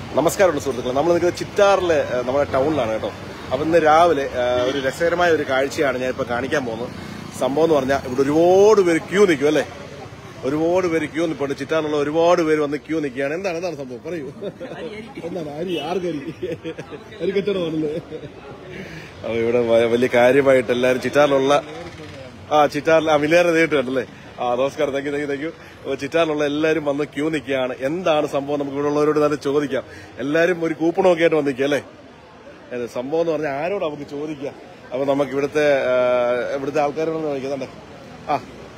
നമസ്കാരമുള്ള സുഹൃത്തുക്കളെ നമ്മൾ നിൽക്കുന്നത് ചിറ്റാറിലെ ഏഹ്, നമ്മുടെ ടൗണിലാണ് കേട്ടോ അപ്പം ഇന്ന് രാവിലെ ഏഹ്, ഒരു രസകരമായ ഒരു കാഴ്ചയാണ് ഞാൻ ഇപ്പോൾ കാണിക്കാൻ പോകുന്നത് സംഭവം എന്ന് പറഞ്ഞാൽ ഇവിടെ ഒരുപാട് പേര് ക്യൂ നിൽക്കും അല്ലേ ഒരുപാട് പേര് ക്യൂ നിൽപ്പുണ്ട് ചിറ്റാറിലുള്ള ഒരുപാട് പേര് വന്ന് ക്യൂ നിൽക്കുകയാണ് എന്താണ് എന്താണ് സംഭവം പറയൂ എന്താണ് അരി ആർക്കരി അരി കെട്ടണമാണല്ലേ അപ്പൊ ഇവിടെ വ- വലിയ കാര്യമായിട്ട് എല്ലാവരും ചിറ്റാറിലുള്ള ആ ചിറ്റാറിൽ ആ മിലേറെ നേരിട്ട് കണ്ടല്ലേ ആ നമസ്കാരം thank you thank you thank you അപ്പൊ ചിറ്റാറിലുള്ള എല്ലാവരും വന്ന് ക്യൂ നിൽക്കുകയാണ് എന്താണ് സംഭവം നമുക്ക് ഇവിടെ ഉള്ളവരോട് തന്നെ ചോദിക്കാം എല്ലാവരും ഒരു കൂപ്പണൊക്കെ ആയിട്ട് വന്നിക്കുക അല്ലേ ഏത് സംഭവം എന്ന് പറഞ്ഞാൽ ആരോട് നമുക്ക് ചോദിക്കാം അപ്പൊ നമുക്ക് ഇവിടുത്തെ ആ, ഇവിടുത്തെ ആൾക്കാരോട് ചോദിക്കുന്നുണ്ട് ആ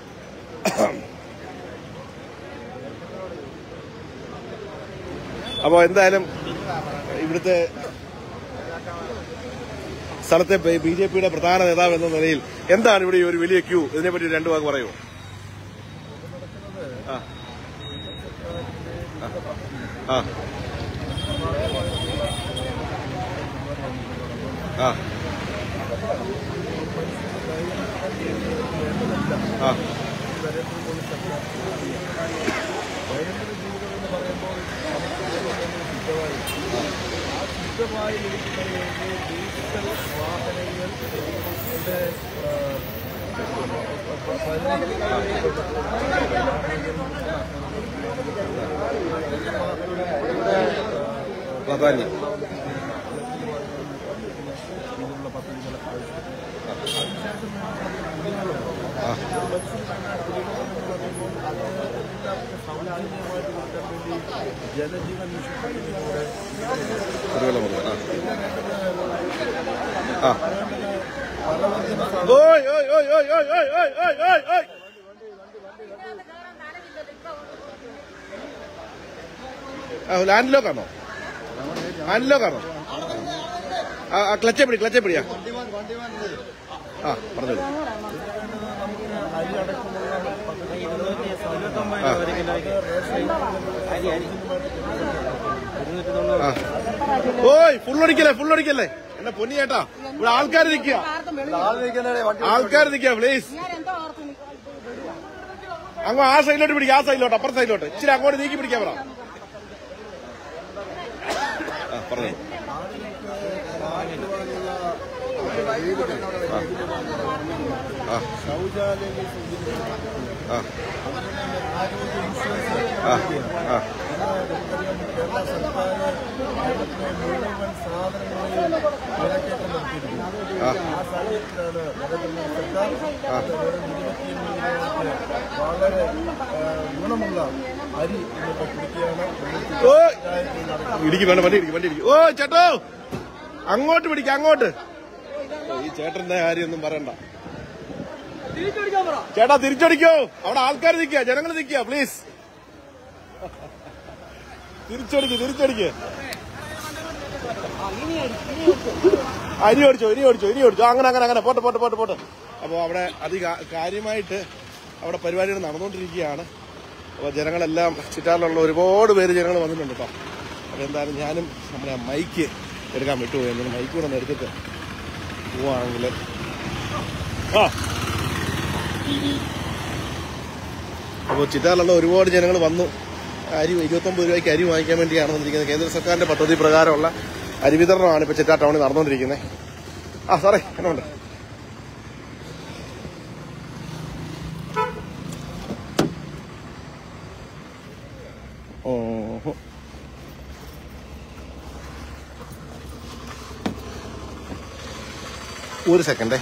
അപ്പോൾ എന്തായാലും ഇവിടുത്തെ സ്ഥലത്തെ ബി ജെ പിയുടെ പ്രധാന നേതാവ് എന്ന നിലയിൽ എന്താണ് ഇവിടെ ഈ ഒരു വലിയ ക്യൂ ഇതിനെപ്പറ്റി രണ്ടു വാക്ക് പറയൂ ആ ആ ആ ആ പ്രാധാന്യം കുടിവെള്ള മുറിവ് ആ ആ ഓയ് ഓയ് ഓയ് ഓയ് ഓയ് ഓയ് ഓയ് ഓയ് ഓയ് ഓയ് ആ ലാൻഡ് ലോക്കാണോ ലാൻഡ് ലോക്കാണോ ആ ആ, ക്ലച്ചെ പിടി ക്ലച്ചെ പിടിയാ ആ പറഞ്ഞോളൂ ആ. ഓയ് ഫുള്ളടിക്കല്ലേ ഫുള്ളടിക്കല്ലേ എന്നെ പൊന്നി ചേട്ടാ ഇവിടെ ആൾക്കാർ നിൽക്കുക ആൾക്കാർ നിൽക്കുക പ്ലീസ് അങ്ങ് ആ സൈഡിലോട്ട് പിടിക്കുക ആ സൈഡിലോട്ട് അപ്പുറത്തെ സൈഡിലോട്ട് ഇച്ചിരി അങ്ങോട്ട് നീക്കി പിടിക്കാൻ പറ ആ, പറഞ്ഞോ ആ ആ ആ ആ ആ വളരെ ഗുണമുള്ള അരി ഇന്നത്തെ കുടിക്കുകയാണ് ഓ ഇടിക്കും വേണ്ട വണ്ടി ഇടിക്കും വണ്ടി ഇടിക്കും ഓ ചേട്ടോ അങ്ങോട്ട് പിടിക്കാം അങ്ങോട്ട് ഈ ചേട്ടന്റെ കാര്യമൊന്നും പറയണ്ട ചേട്ടാ തിരിച്ചടിക്കോ അവിടെ ആൾക്കാർ നിൽക്കുക ജനങ്ങൾ നിൽക്കുക പ്ലീസ് തിരിച്ചടിക്ക് തിരിച്ചടിക്ക് ആ, ഇനി ഓടിച്ചോ ഇനി ഓടിച്ചോ ഇനി ഓടിച്ചോ അങ്ങനെ അങ്ങനെ അങ്ങനെ പോട്ടെ പോട്ടെ പോട്ടെ പോട്ടെ അപ്പോൾ അവിടെ അധിക കാര്യമായിട്ട് അവിടെ പരിപാടികൾ നടന്നുകൊണ്ടിരിക്കുകയാണ് അപ്പോൾ ജനങ്ങളെല്ലാം ചുറ്റാറിലുള്ള ഒരുപാട് പേര് ജനങ്ങൾ വന്നിട്ടുണ്ട് കേട്ടോ അപ്പോൾ എന്തായാലും ഞാനും നമ്മുടെ മൈക്ക് എടുക്കാൻ വിട്ടുപോയി എന്തെങ്കിലും മൈക്ക് കൂടെ ഒന്ന് എടുത്തിട്ട് പോവാണെങ്കിൽ ആ അപ്പോൾ ചിറ്റാറിലുള്ള ഒരുപാട് ജനങ്ങൾ വന്നു അരി ഇരുപത്തൊമ്പത് രൂപയ്ക്ക് അരി വാങ്ങിക്കാൻ വേണ്ടിയാണ് വന്നിരിക്കുന്നത് കേന്ദ്ര സർക്കാരിന്റെ പദ്ധതി പ്രകാരമുള്ള അരി വിതരണമാണ് ഇപ്പോൾ ചിറ്റാ ടൗണിൽ നടന്നുകൊണ്ടിരിക്കുന്നത് ആ സാറേ എന്നുണ്ട് ഓഹോ ഒരു സെക്കൻഡേ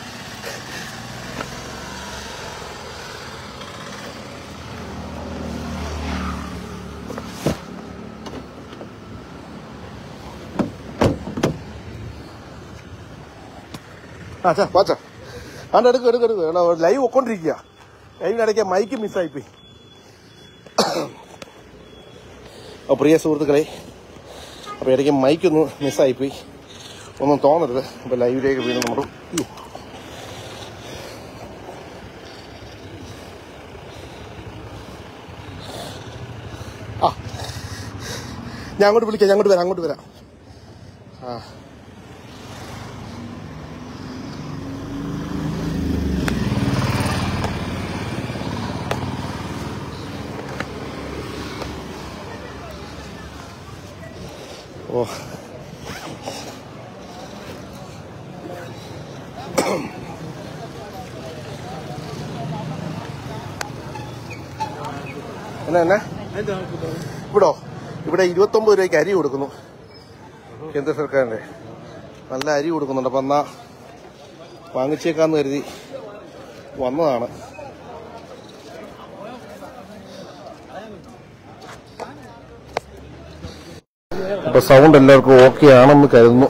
ആ ചാ വാച്ചാ ആണ്ട് എടുക്കും എടുക്കും എടുക്കും എടാ, ലൈവ് ഒക്കൊണ്ടിരിക്കുക ലൈവിനിടയ്ക്ക് മൈക്ക് മിസ്സായിപ്പോയി അപ്പോൾ പ്രിയ സുഹൃത്തുക്കളെ അപ്പോൾ ഇടയ്ക്ക് മൈക്കൊന്ന് മിസ്സായിപ്പോയി ഒന്നും തോന്നരുത് അപ്പോൾ ലൈവിലേക്ക് വീണ്ടും നമ്മൾ അയ്യോ. ആ ഞാൻ അങ്ങോട്ട് വിളിക്കാം ഞാൻ അങ്ങോട്ട് വരാം അങ്ങോട്ട് വരാം ആ ഓ എന്നാ എന്നാ ഇവിടോ ഇവിടെ ഇരുപത്തൊമ്പത് രൂപയ്ക്ക് അരി കൊടുക്കുന്നു കേന്ദ്ര സർക്കാരിന്റെ നല്ല അരി കൊടുക്കുന്നുണ്ട് അപ്പം എന്നാ വാങ്ങിച്ചേക്കാന്ന് കരുതി വന്നതാണ് അപ്പൊ സൗണ്ട് എല്ലാവർക്കും ഓക്കെ ആണെന്ന് കരുതുന്നു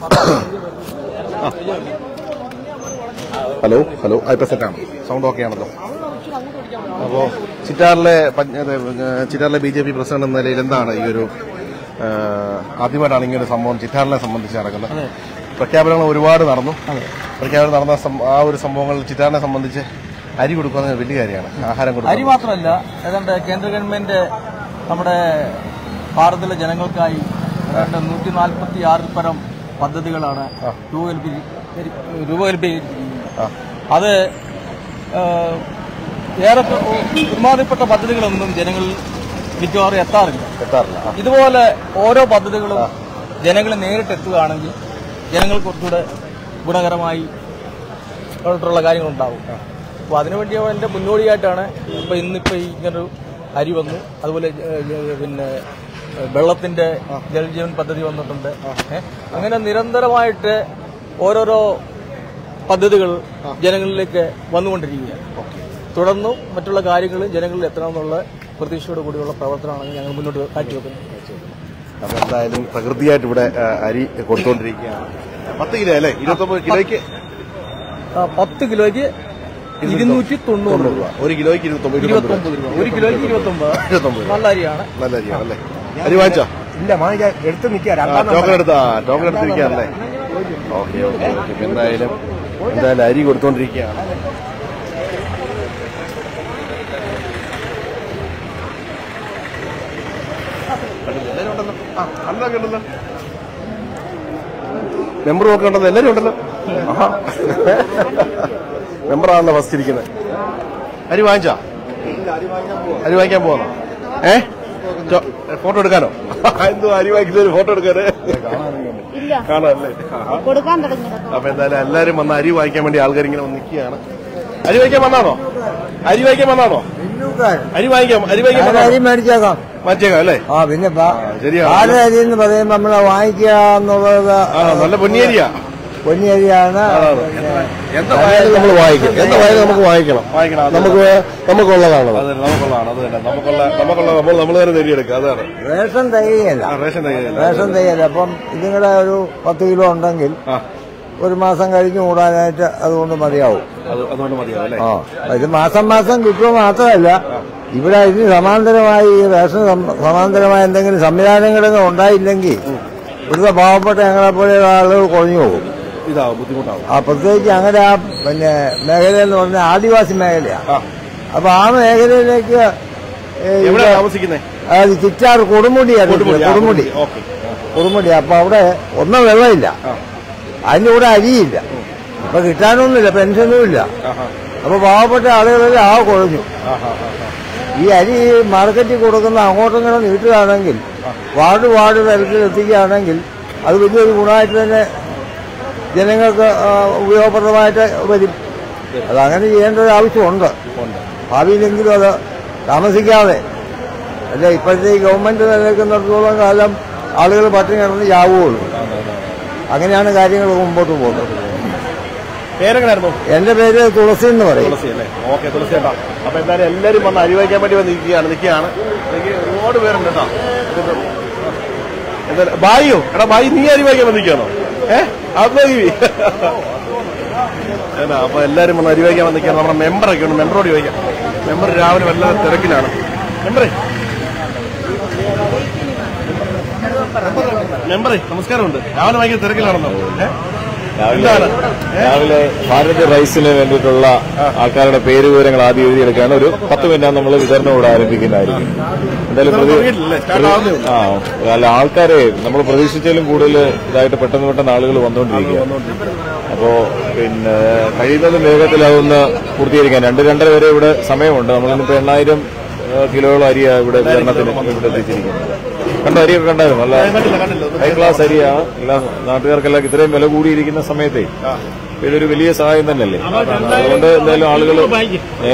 ഹലോ ഹലോ ആ, ഇപ്പൊ സെറ്റാണ് സൗണ്ട് ഓക്കെ ആണല്ലോ അപ്പോ ചിറ്റാറിലെ പഞ്ച- അതെ, ഏഹ്, ചിറ്റാറിലെ ബി ജെ പി പ്രസിഡന്റ് എന്ന നിലയിൽ എന്താണ് ഈ ഒരു ഏഹ്, ആദ്യമായിട്ടാണ് ഇങ്ങനെ ഒരു സംഭവം ചിറ്റാറിനെ സംബന്ധിച്ച് നടക്കുന്നത് പ്രഖ്യാപനങ്ങൾ ഒരുപാട് നടന്നു പ്രഖ്യാപനം നടന്ന സം- ആ ഒരു സംഭവങ്ങൾ ചിറ്റാറിനെ സംബന്ധിച്ച് അരി കൊടുക്കുന്നത് വലിയ കാര്യമാണ് ആഹാരം അരി കൊടുക്കുന്നത് മാത്രമല്ല ഏതാണ്ട് കേന്ദ്ര ഗവൺമെന്റ് നമ്മുടെ ഭാരതത്തിലെ ജനങ്ങൾക്കായി ഏതാണ്ട് നൂറ്റി നാൽപ്പത്തി ആറിൽ പരം പദ്ധതികളാണ് രൂപകൽപ്പി- രൂപകൽപ്പിച്ചിരിക്കുന്നത് ആ. അത് ഏഹ്, ഏറെ ഒരുമാതിരിപ്പെട്ട പദ്ധതികളൊന്നും ജനങ്ങളിൽ മിക്കവാറും എത്താറില്ല എത്താറില്ല ആ. ഇതുപോലെ ഓരോ പദ്ധതികളും ജനങ്ങളെ നേരിട്ട് എത്തുകയാണെങ്കിൽ ജനങ്ങൾക്ക് കുറച്ചുകൂടെ ഗുണകരമായി ട്ടുള്ള കാര്യങ്ങളുണ്ടാവും അപ്പോൾ അതിനുവേണ്ടി അതിന്റെ മുന്നോടിയായിട്ടാണ് ഇപ്പൊ ഇന്നിപ്പോ ഈ ഇങ്ങനൊരു അരി വന്നു അതുപോലെ ഏഹ്, ഏഹ്, പിന്നെ ഏഹ്, വെള്ളത്തിന്റെ ജലജീവൻ പദ്ധതി വന്നിട്ടുണ്ട് ഏഹ്, അങ്ങനെ നിരന്തരമായിട്ട് ഓരോരോ പദ്ധതികൾ ജനങ്ങളിലേക്ക് വന്നുകൊണ്ടിരിക്കുകയാണ് തുടർന്നും മറ്റുള്ള കാര്യങ്ങൾ ജനങ്ങളിൽ എത്തണമെന്നുള്ള പ്രതീക്ഷയോട് കൂടിയുള്ള പ്രവർത്തനമാണ് ഞങ്ങൾ മുന്നോട്ട് കാഴ്ചവെക്കുന്നത് അപ്പൊ എന്തായാലും പ്രകൃതിയായിട്ട് ഇവിടെ ആ, അരി കൊടുത്തോണ്ടിരിക്കുകയാണ് പത്ത് കിലോ അല്ലേ ഇരുപത്തൊമ്പത് കിലോയ്ക്ക് ആ, പത്ത് കിലോയ്ക്ക് ഇരുന്നൂറ്റി തൊണ്ണൂറ് രൂപ ഒരു കിലോയ്ക്ക് ഇരുപത്തൊമ്പത് ഇരുപത്തൊമ്പത് രൂപ ഒരു കിലോയ്ക്ക് ഇരുപത്തൊമ്പത് ഇരുപത്തൊമ്പത് നല്ല അരിയാണ് നല്ല അരിയാണ് അല്ലേ അരി വാങ്ങിച്ചോ ഇല്ല വാങ്ങിക്കാൻ എടുത്ത് നിൽക്കുക ടോക്കൺ എടുത്താ ടോക്കൺ എടുത്തിരിക്കുകയാണല്ലേ ഓക്കെ ഓക്കെ ഓക്കെ എന്തായാലും എന്തായാലും അരി കൊടുത്തോണ്ടിരിക്കുകയാണ് എല്ലാവരും ഉണ്ടല്ലോ ആ അല്ലൊക്കെ ഉണ്ടല്ലോ മെമ്പറും ഒക്കെ ഉണ്ടല്ലോ എല്ലാവരും ഉണ്ടല്ലോ ആഹാ. മെമ്പറാണല്ലോ ഫസ്റ്റ് ഇരിക്കുന്നത് അരി വാങ്ങിച്ചാ അരി വാങ്ങിക്കാൻ പോവാന്നോ ഏ ചോ- ഫോട്ടോ എടുക്കാനോ എന്തോ അരി വാങ്ങിക്കുന്ന ഫോട്ടോ എടുക്കാന് ഇല്ല കാണാനല്ലേ കൊടുക്കാൻ തുടങ്ങിയത് അപ്പൊ എന്തായാലും എല്ലാരും വന്ന് അരി വാങ്ങിക്കാൻ വേണ്ടി ആൾക്കാർ ഇങ്ങനെ വന്ന് നിൽക്കുകയാണ് അരി വാങ്ങിക്കാൻ വന്നാണോ അരി വാങ്ങിക്കാൻ വന്നാണോ അരി വാങ്ങിക്കാം അരി വാങ്ങിക്കാൻ അരി വന്നാണോ? മേടിച്ചേക്കാം വാങ്ങിച്ചേക്കാം അല്ലേ ആ പിന്നെ പ- ആ, ശരിയാണ് പാല അരി എന്ന് പറയുമ്പോൾ നമ്മള് വാങ്ങിക്കുക എന്നുള്ളത് ആ നല്ല പൊന്നിയരിയാ പൊന്നിയരിയാണ് എന്തായാലും നമ്മൾ വാങ്ങിക്കും എന്തായാലും നമുക്ക് വാങ്ങിക്കണം വാങ്ങിക്കണം നമുക്ക് നമുക്കുള്ളതാണ് അത് നമുക്കുള്ളതാണ് അത് തന്നെ നമുക്കുള്ള നമുക്കുള്ള നമ്മൾ നമ്മൾ തന്നെ നേടിയെടുക്കുക അതാണ് റേഷൻ തികയല്ല ആ, റേഷൻ തികയില്ല റേഷൻ തികയല്ല അപ്പം ഇതിങ്ങളുടെ ഒരു പത്ത് കിലോ ഉണ്ടെങ്കിൽ ആ ഒരു മാസം കഴിഞ്ഞ് കൂടാനായിട്ട് അതുകൊണ്ട് മതിയാവും അത് അതുകൊണ്ട് മതിയാവും അല്ലേ ആ ഇത് മാസം മാസം കിട്ടുക മാത്രമല്ല ഇവിടെ ഇതിന് സമാന്തരമായി ഈ റേഷൻ സം- സമാന്തരമായ എന്തെങ്കിലും സംവിധാനങ്ങളൊക്കെ ഉണ്ടായില്ലെങ്കിൽ ഇവിടുത്തെ പാവപ്പെട്ട ഞങ്ങളെ പോലെയുള്ള ആളുകൾ കുറഞ്ഞു പോകും ഇതാവും ബുദ്ധിമുട്ടാവും ആ പ്രത്യേകിച്ച് അങ്ങനെ ആ പിന്നെ മേഖല എന്ന് പറഞ്ഞാൽ ആദിവാസി മേഖലയാണ് ആ അപ്പൊ ആ മേഖലയിലേക്ക് ഏ, എവിടെ ഇത് താമസിക്കുന്നേ അതായത് ചിറ്റാർ കൊടുമുടി കൊടുമുടി, ആ, കൊടുമുടി ഓക്കെ കൊടുമുടി അപ്പൊ അവിടെ ഒന്നും വെള്ളമില്ല അതിന്റെ കൂടെ അരിയില്ല അപ്പൊ കിട്ടാനൊന്നുമില്ല പെൻഷനും ഇല്ല ആഹാ അപ്പൊ പാവപ്പെട്ട ആളുകളെല്ലാം ആ കുഴഞ്ഞു ആഹാ ഈ അരി മാർക്കറ്റിൽ കൊടുക്കുന്ന അങ്ങോട്ടും ഇങ്ങനെ നീട്ടുകയാണെങ്കിൽ വാർഡ് വാർഡ് തലത്തിൽ എത്തിക്കുകയാണെങ്കിൽ അത് വലിയൊരു ഗുണമായിട്ട് തന്നെ ജനങ്ങൾക്ക് ആ, ഉപയോഗപ്രദമായിട്ട് വരും അതങ്ങനെ ചെയ്യേണ്ട ഒരു ആവശ്യമുണ്ട് ഭാവിയിലെങ്കിലും അത് താമസിക്കാതെ അല്ല ഇപ്പോഴത്തെ ഈ ഗവൺമെന്റ് നിലനിൽക്കുന്നിടത്തോളം കാലം ആളുകൾ പട്ടിണി കിടന്ന് ചാവുകയുള്ളൂ അങ്ങനെയാണ് കാര്യങ്ങൾ മുമ്പോട്ട് പോകുന്നത് പേരെങ്ങനായിരുന്നു എന്റെ പേര് തുളസി എന്ന് പറയും തുളസി അല്ലേ ഓക്കെ തുളസി കേട്ടോ അപ്പൊ എന്തായാലും എല്ലാരും വന്ന് അരി വയ്ക്കാൻ വേണ്ടി വന്ന് നിൽക്കുകയാണ് നിൽക്കുകയാണ് എനിക്ക് ഒരുപാട് പേരുണ്ട് കേട്ടോ ഇത് എന്തായാലും ബായിയോ എടാ ബായി നീ അരി വയ്ക്കാൻ വന്ന് നിൽക്കുകയാണോ ഏ ആത്മജീവി ഏതാ അപ്പൊ എല്ലാരും വന്ന് അരി വയ്ക്കാൻ വന്ന് നിൽക്കുകയാണ് നമ്മുടെ മെമ്പറൊക്കെ ഉണ്ട് മെമ്പറോട് ചോദിക്കാം മെമ്പർ രാവിലെ വല്ല തിരക്കിലാണ് മെമ്പറേ മെമ്പറേ നമസ്കാരമുണ്ട് രാവിലെ ഭയങ്കര തിരക്കിലാണെന്നോ ഏ? എന്താണ് ഏ? രാവിലെ ഭാരത് റൈസിന് വേണ്ടിയിട്ടുള്ള ആൾക്കാരുടെ പേര് വിവരങ്ങൾ ആദ്യം എഴുതിയെടുക്കാണ് ഒരു പത്ത് മിനിറ്റ് നമ്മൾ വിതരണം ഇവിടെ ആരംഭിക്കുന്നതായിരിക്കും എന്തായാലും പ്രതി- തുടങ്ങിയിട്ടില്ലേ? സ്റ്റാർട്ട് ആവുന്നേ ഉള്ളൂ. ആ അല്ല ആൾക്കാരെ നമ്മൾ പ്രതീക്ഷിച്ചാലും കൂടുതൽ ഇതായിട്ട് പെട്ടെന്ന് പെട്ടെന്ന് ആളുകൾ വന്നുകൊണ്ടിരിക്കുക അപ്പോ പിന്നെ കഴിയുന്നതും വേഗത്തിലാവുന്ന പൂർത്തീകരിക്കാൻ രണ്ട് രണ്ടര വരെ ഇവിടെ സമയമുണ്ട് നമ്മളിന്നിപ്പോ എണ്ണായിരം കിലോളം അരിയാണ് ഇവിടെ വിതരണത്തിന് ഇവിടെ എത്തിച്ചിരിക്കുന്നത് കണ്ടോ അരിയൊക്കെ കണ്ടായിരുന്നു നല്ല കണ്ടില്ല കണ്ടില്ല ഒന്ന് ഹൈ ക്ലാസ് അരിയാണ് എല്ലാ നാട്ടുകാർക്കെല്ലാം ഇത്രയും വില കൂടിയിരിക്കുന്ന സമയത്തെ ഇതൊരു വലിയ സഹായം തന്നെയല്ലേ അതുകൊണ്ട് എന്തായാലും ആളുകൾ ഏ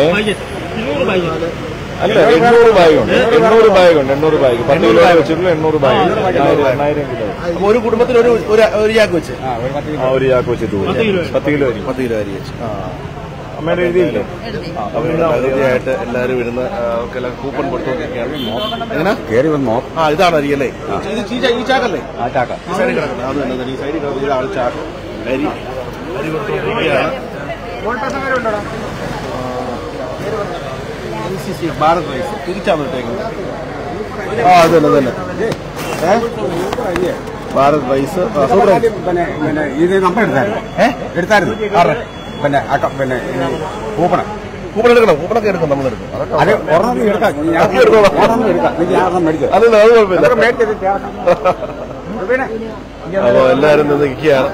അല്ല എണ്ണൂറ് ബാഗുണ്ട് എണ്ണൂറ് ബാഗുണ്ട് എണ്ണൂറ് ബാഗ് പത്ത് കിലോ വെച്ചിട്ടുള്ള എണ്ണൂറ് ബാഗ് എണ്ണായിരം എണ്ണായിരം കിലോ അപ്പൊ ഒരു കുടുംബത്തിന് ഒരു ഒരു- ഒരു ചാക്ക് വെച്ച് ആ ഒരു ചാക്ക് വെച്ചിട്ട് പോകും പത്ത് കിലോ അരി പത്ത് കിലോ അരി വെച്ച് അമ്മയുടെ എഴുതിയില്ലേ അപ്പൊ ഇതിന്റെ പകുതിയായിട്ട് എല്ലാവരും ഇരുന്ന് ആ, ഒക്കെ എല്ലാം കൂപ്പൺ കൊടുത്തുകൊണ്ടിരിക്കുകയാണ് എങ്ങനെ കയറി വന്നോ ആ ഇതാണ് അരി അല്ലേ ഇത് ഈ ചാ- ഈ ചാക്കല്ലേ ആ ചാക്ക ഈ സൈഡിൽ കിടക്കുന്നത് അത് തന്നെ ഈ സൈഡിൽ കിടക്കുന്ന ഇതാണ് ചാക്ക് അരി അരി കൊടുത്തുകൊണ്ടിരിക്കുകയാണ് N C C Bharat rice തിരിച്ചാണ് ഇട്ടേക്കുന്നത് ആ അത് തന്നെ അത് തന്നെ ഏ? ഭാരത് റൈസ് ആ, സൂപ്പർ റൈസ്. പിന്നെ പിന്നെ ഇത് നമ്മൾ എടുത്തായിരുന്നു എടുത്തായിരുന്നു പിന്നെ അക്ക- പിന്നെ കൂപ്പണം കൂപ്പൺ എടുക്കണം കൂപ്പണൊക്കെ എടുക്കും നമ്മൾ എടുക്കും അതൊക്കെ അത് ഒരെണ്ണം നീ എടുക്കാം ഞാൻ അത് എടുത്തോളാം. ഒരെണ്ണം എടുക്കാം നീ ഞാൻ ഒരെണ്ണം മേടിച്ചോ അല്ലല്ല അത് കുഴപ്പമില്ല അതൊക്കെ മേടിച്ചത് ചേർക്കാം പിന്നെ അപ്പൊ എല്ലാരും നിന്ന് നിൽക്കുകയാണ്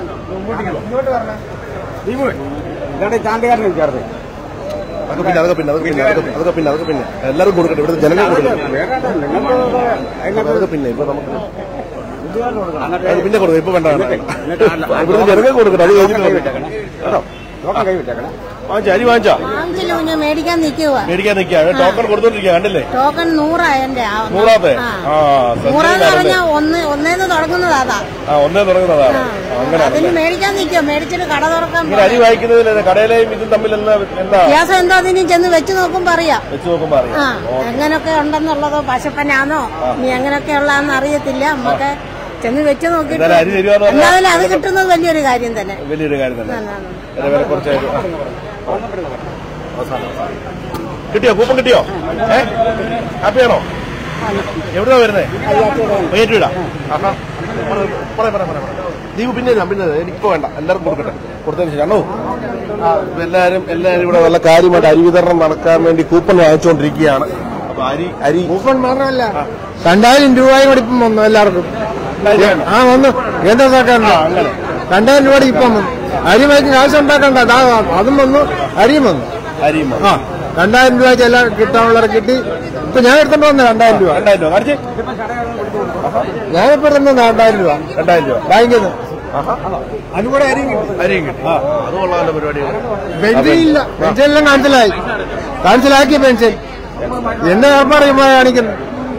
ദീപു ഇതാണ് ചാണ്ടുകാരനെ ചേർത്ത് അതൊക്കെ പിന്നെ അതൊക്കെ പിന്നെ അതൊക്കെ പിന്നെ അതൊക്കെ അതൊക്കെ പിന്നെ അതൊക്കെ പിന്നെ എല്ലാവരും കൊടുക്കട്ടെ ഇവിടുത്തെ ജനങ്ങൾ കൊടുക്കട്ടെ വേറെ നിങ്ങൾക്ക് അതിനകത്ത് അതൊക്കെ പിന്നെ ഇപ്പൊ നമുക്ക് അത് പിന്നെ കൊടുക്കും ഇപ്പൊ വേണ്ട വേണ്ട. ഇവിടുത്തെ ജനങ്ങൾ കൊടുക്കട്ടെ അത് കഴിഞ്ഞിട്ട് കൊടുക്കാം. കേട്ടോ നോക്കാൻ കൈ വെച്ചേക്കണേ വാങ്ങിച്ചാ അരി വാങ്ങിച്ചാ വാങ്ങിച്ചില്ല കുഞ്ഞ് മേടിക്കാൻ നിൽക്കുക മേടിക്കാൻ നിൽക്കുകയാണ് ടോക്കൺ കൊടുത്തോണ്ടിരിക്കുക കണ്ടില്ലേ ടോക്കൺ നൂറാ എന്റെ ആ- നൂറാത്തെ ആ. ആ നൂറാന്ന് സഞ്ചരിക്കാറല്ലേ? പറഞ്ഞാ ഒന്ന് ഒന്നേന്ന് തുടങ്ങുന്നത് അതാ ആ ഒന്നേ തുടങ്ങുന്നതാണ് അങ്ങനെ അതിന് മേടിക്കാൻ നിൽക്കുക മേടിച്ചിട്ട് കട തുറക്കാൻ ഇങ്ങനെ അരി വാങ്ങിക്കുന്നതിൽ കടയിലെയും ഇതും തമ്മിൽ എന്താ എന്താ വ്യത്യാസം എന്തോ അതിന് ചെന്ന് വെച്ച് നോക്കുമ്പോ അറിയാം വെച്ച് നോക്കുമ്പോ അറിയാം ആ എങ്ങനൊക്കെ ഉണ്ടെന്നുള്ളതോ പശപ്പനാന്നോ നീ എങ്ങനെയൊക്കെ ഉള്ളതാന്ന് അറിയത്തില്ല നമുക്ക് ചെന്ന് വെച്ച് നോക്കിയിട്ട് എന്തായാലും അരി തരുവാന്ന് പറഞ്ഞാൽ എന്തായാലും അത് കിട്ടുന്നത് വലിയൊരു കാര്യം തന്നെ വലിയൊരു കാര്യം തന്നെ ആണ്, ആണ്. വില വില കുറച്ചായിട്ട് ആ. അവസാനം, അവസാനം. കിട്ടിയോ കൂപ്പൺ കിട്ടിയോ ഏ ഹാപ്പിയാണോ എവിടെയാ വരുന്നേ വയ്യേറ്റൂടാ ആഹാ പറയാം പറയാം പറയാം ദീപ് പിന്നെ തരാം, പിന്നെ തരാം. എനിക്കിപ്പോ വേണ്ട എല്ലാവർക്കും കൊടുക്കട്ടെ കൊടുത്തതിന് ശേഷം ആണോ ഇപ്പൊ എല്ലാരും എല്ലാരും ഇവിടെ നല്ല കാര്യമായിട്ട് അരി വിതരണം നടക്കാൻ വേണ്ടി കൂപ്പൺ വാങ്ങിച്ചുകൊണ്ടിരിക്കുകയാണ് അപ്പൊ അരി അരി കൂപ്പൺ മാത്രമല്ല രണ്ടായിരം രൂപയും കൂടി ഇപ്പം വന്നു എല്ലാവർക്കും ആ വന്നു കേന്ദ്ര സർക്കാരിന്റെ രണ്ടായിരം രൂപ ഇപ്പം വന്നു അരി വാങ്ങിച്ച് കാശ് ഉണ്ടാക്കണ്ട ദാ അതും വന്നു അരിയും വന്നു അരിയും ആ രണ്ടായിരം രൂപ എല്ലാം കിട്ടാനുള്ളവരെ കിട്ടി ഇപ്പൊ ഞാൻ എടുത്തോണ്ട് വന്നു രണ്ടായിരം രൂപ രണ്ടായിരം രൂപ കാണിച്ചേ ഞാനിപ്പോ എടുത്തു രണ്ടായിരം രൂപ രണ്ടായിരം രൂപ ബാങ്കിൽ നിന്ന് അതിലൂടെ അരിയും കിട്ടി അരിയും കിട്ടി ആ അത് കൊള്ളാമല്ലോ പരിപാടി പെൻഷൻ ഇല്ല പെൻഷൻ എല്ലാം കാൻസലായി കാൻസലാക്കിയ പെൻഷൻ എന്റെ പറയുമ്പോ കാണിക്കുന്നു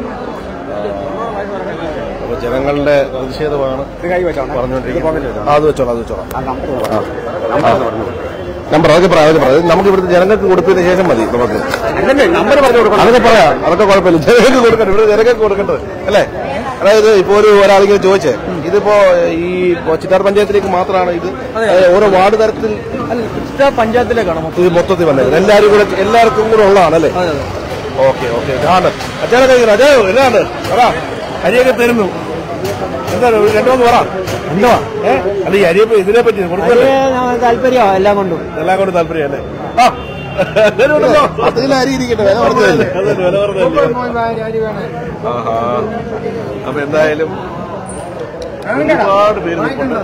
അപ്പൊ ജനങ്ങളുടെ പ്രതിഷേധമാണ് പറഞ്ഞുകൊണ്ടിരിക്കുന്നത് ആ, അത് വെച്ചോളാം അത് വെച്ചോളാം നമ്പർ അതൊക്കെ പറയാം അതൊക്കെ പറയാം ഇത് നമുക്ക് ഇവിടുത്തെ ജനങ്ങൾക്ക് കൊടുത്തതിന് ശേഷം മതി നമുക്ക് നമ്പർ പറഞ്ഞു കൊടുക്കണം അതൊക്കെ പറയാം അതൊക്കെ കുഴപ്പമില്ല ജനങ്ങൾക്ക് കൊടുക്കട്ടെ ഇവിടെ ജനങ്ങൾക്ക് കൊടുക്കേണ്ടത് അല്ലേ അതായത് ഇപ്പോ ഒരു ഒരാളിങ്ങനെ ചോദിച്ചേ ഇതിപ്പോ ഈ ചിറ്റാർ പഞ്ചായത്തിലേക്ക് മാത്രമാണ് ഇത് അതായത് ഓരോ വാർഡ് തരത്തിൽ അല്ല പഞ്ചായത്തിലേക്കാണ് മൊത്തം ഇത് മൊത്തത്തിൽ വന്നത് എല്ലാവരും കൂടെ എല്ലാവർക്കും കൂടെ ഉള്ളതാണ് അല്ലേ ഓക്കെ ഓക്കെ ആണ് അച്ഛനൊക്കെ ഇങ്ങനെ അച്ഛാ എന്താണ് പറ അരിയൊക്കെ തരുന്നു എന്താണ് ഒരു രണ്ടു മൂന്ന് പറ എന്തുവാ ഏ അല്ല ഈ അരിയെ ഇതിനെ പറ്റി കൊടുക്കല്ലേ താല്പര്യമോ എല്ലാം കൊണ്ടും എല്ലാം കൊണ്ട് താല്പര്യം അല്ലേ ആ എന്തായാലും ഉണ്ടല്ലോ. പത്ത് കിലോ അരി ഇരിക്കട്ടെ വില പറഞ്ഞതല്ലേ അതല്ലേ വില പറഞ്ഞതല്ലേ ആഹാ അപ്പൊ എന്തായാലും ഒരുപാട് പേര് നിൽപ്പുണ്ട്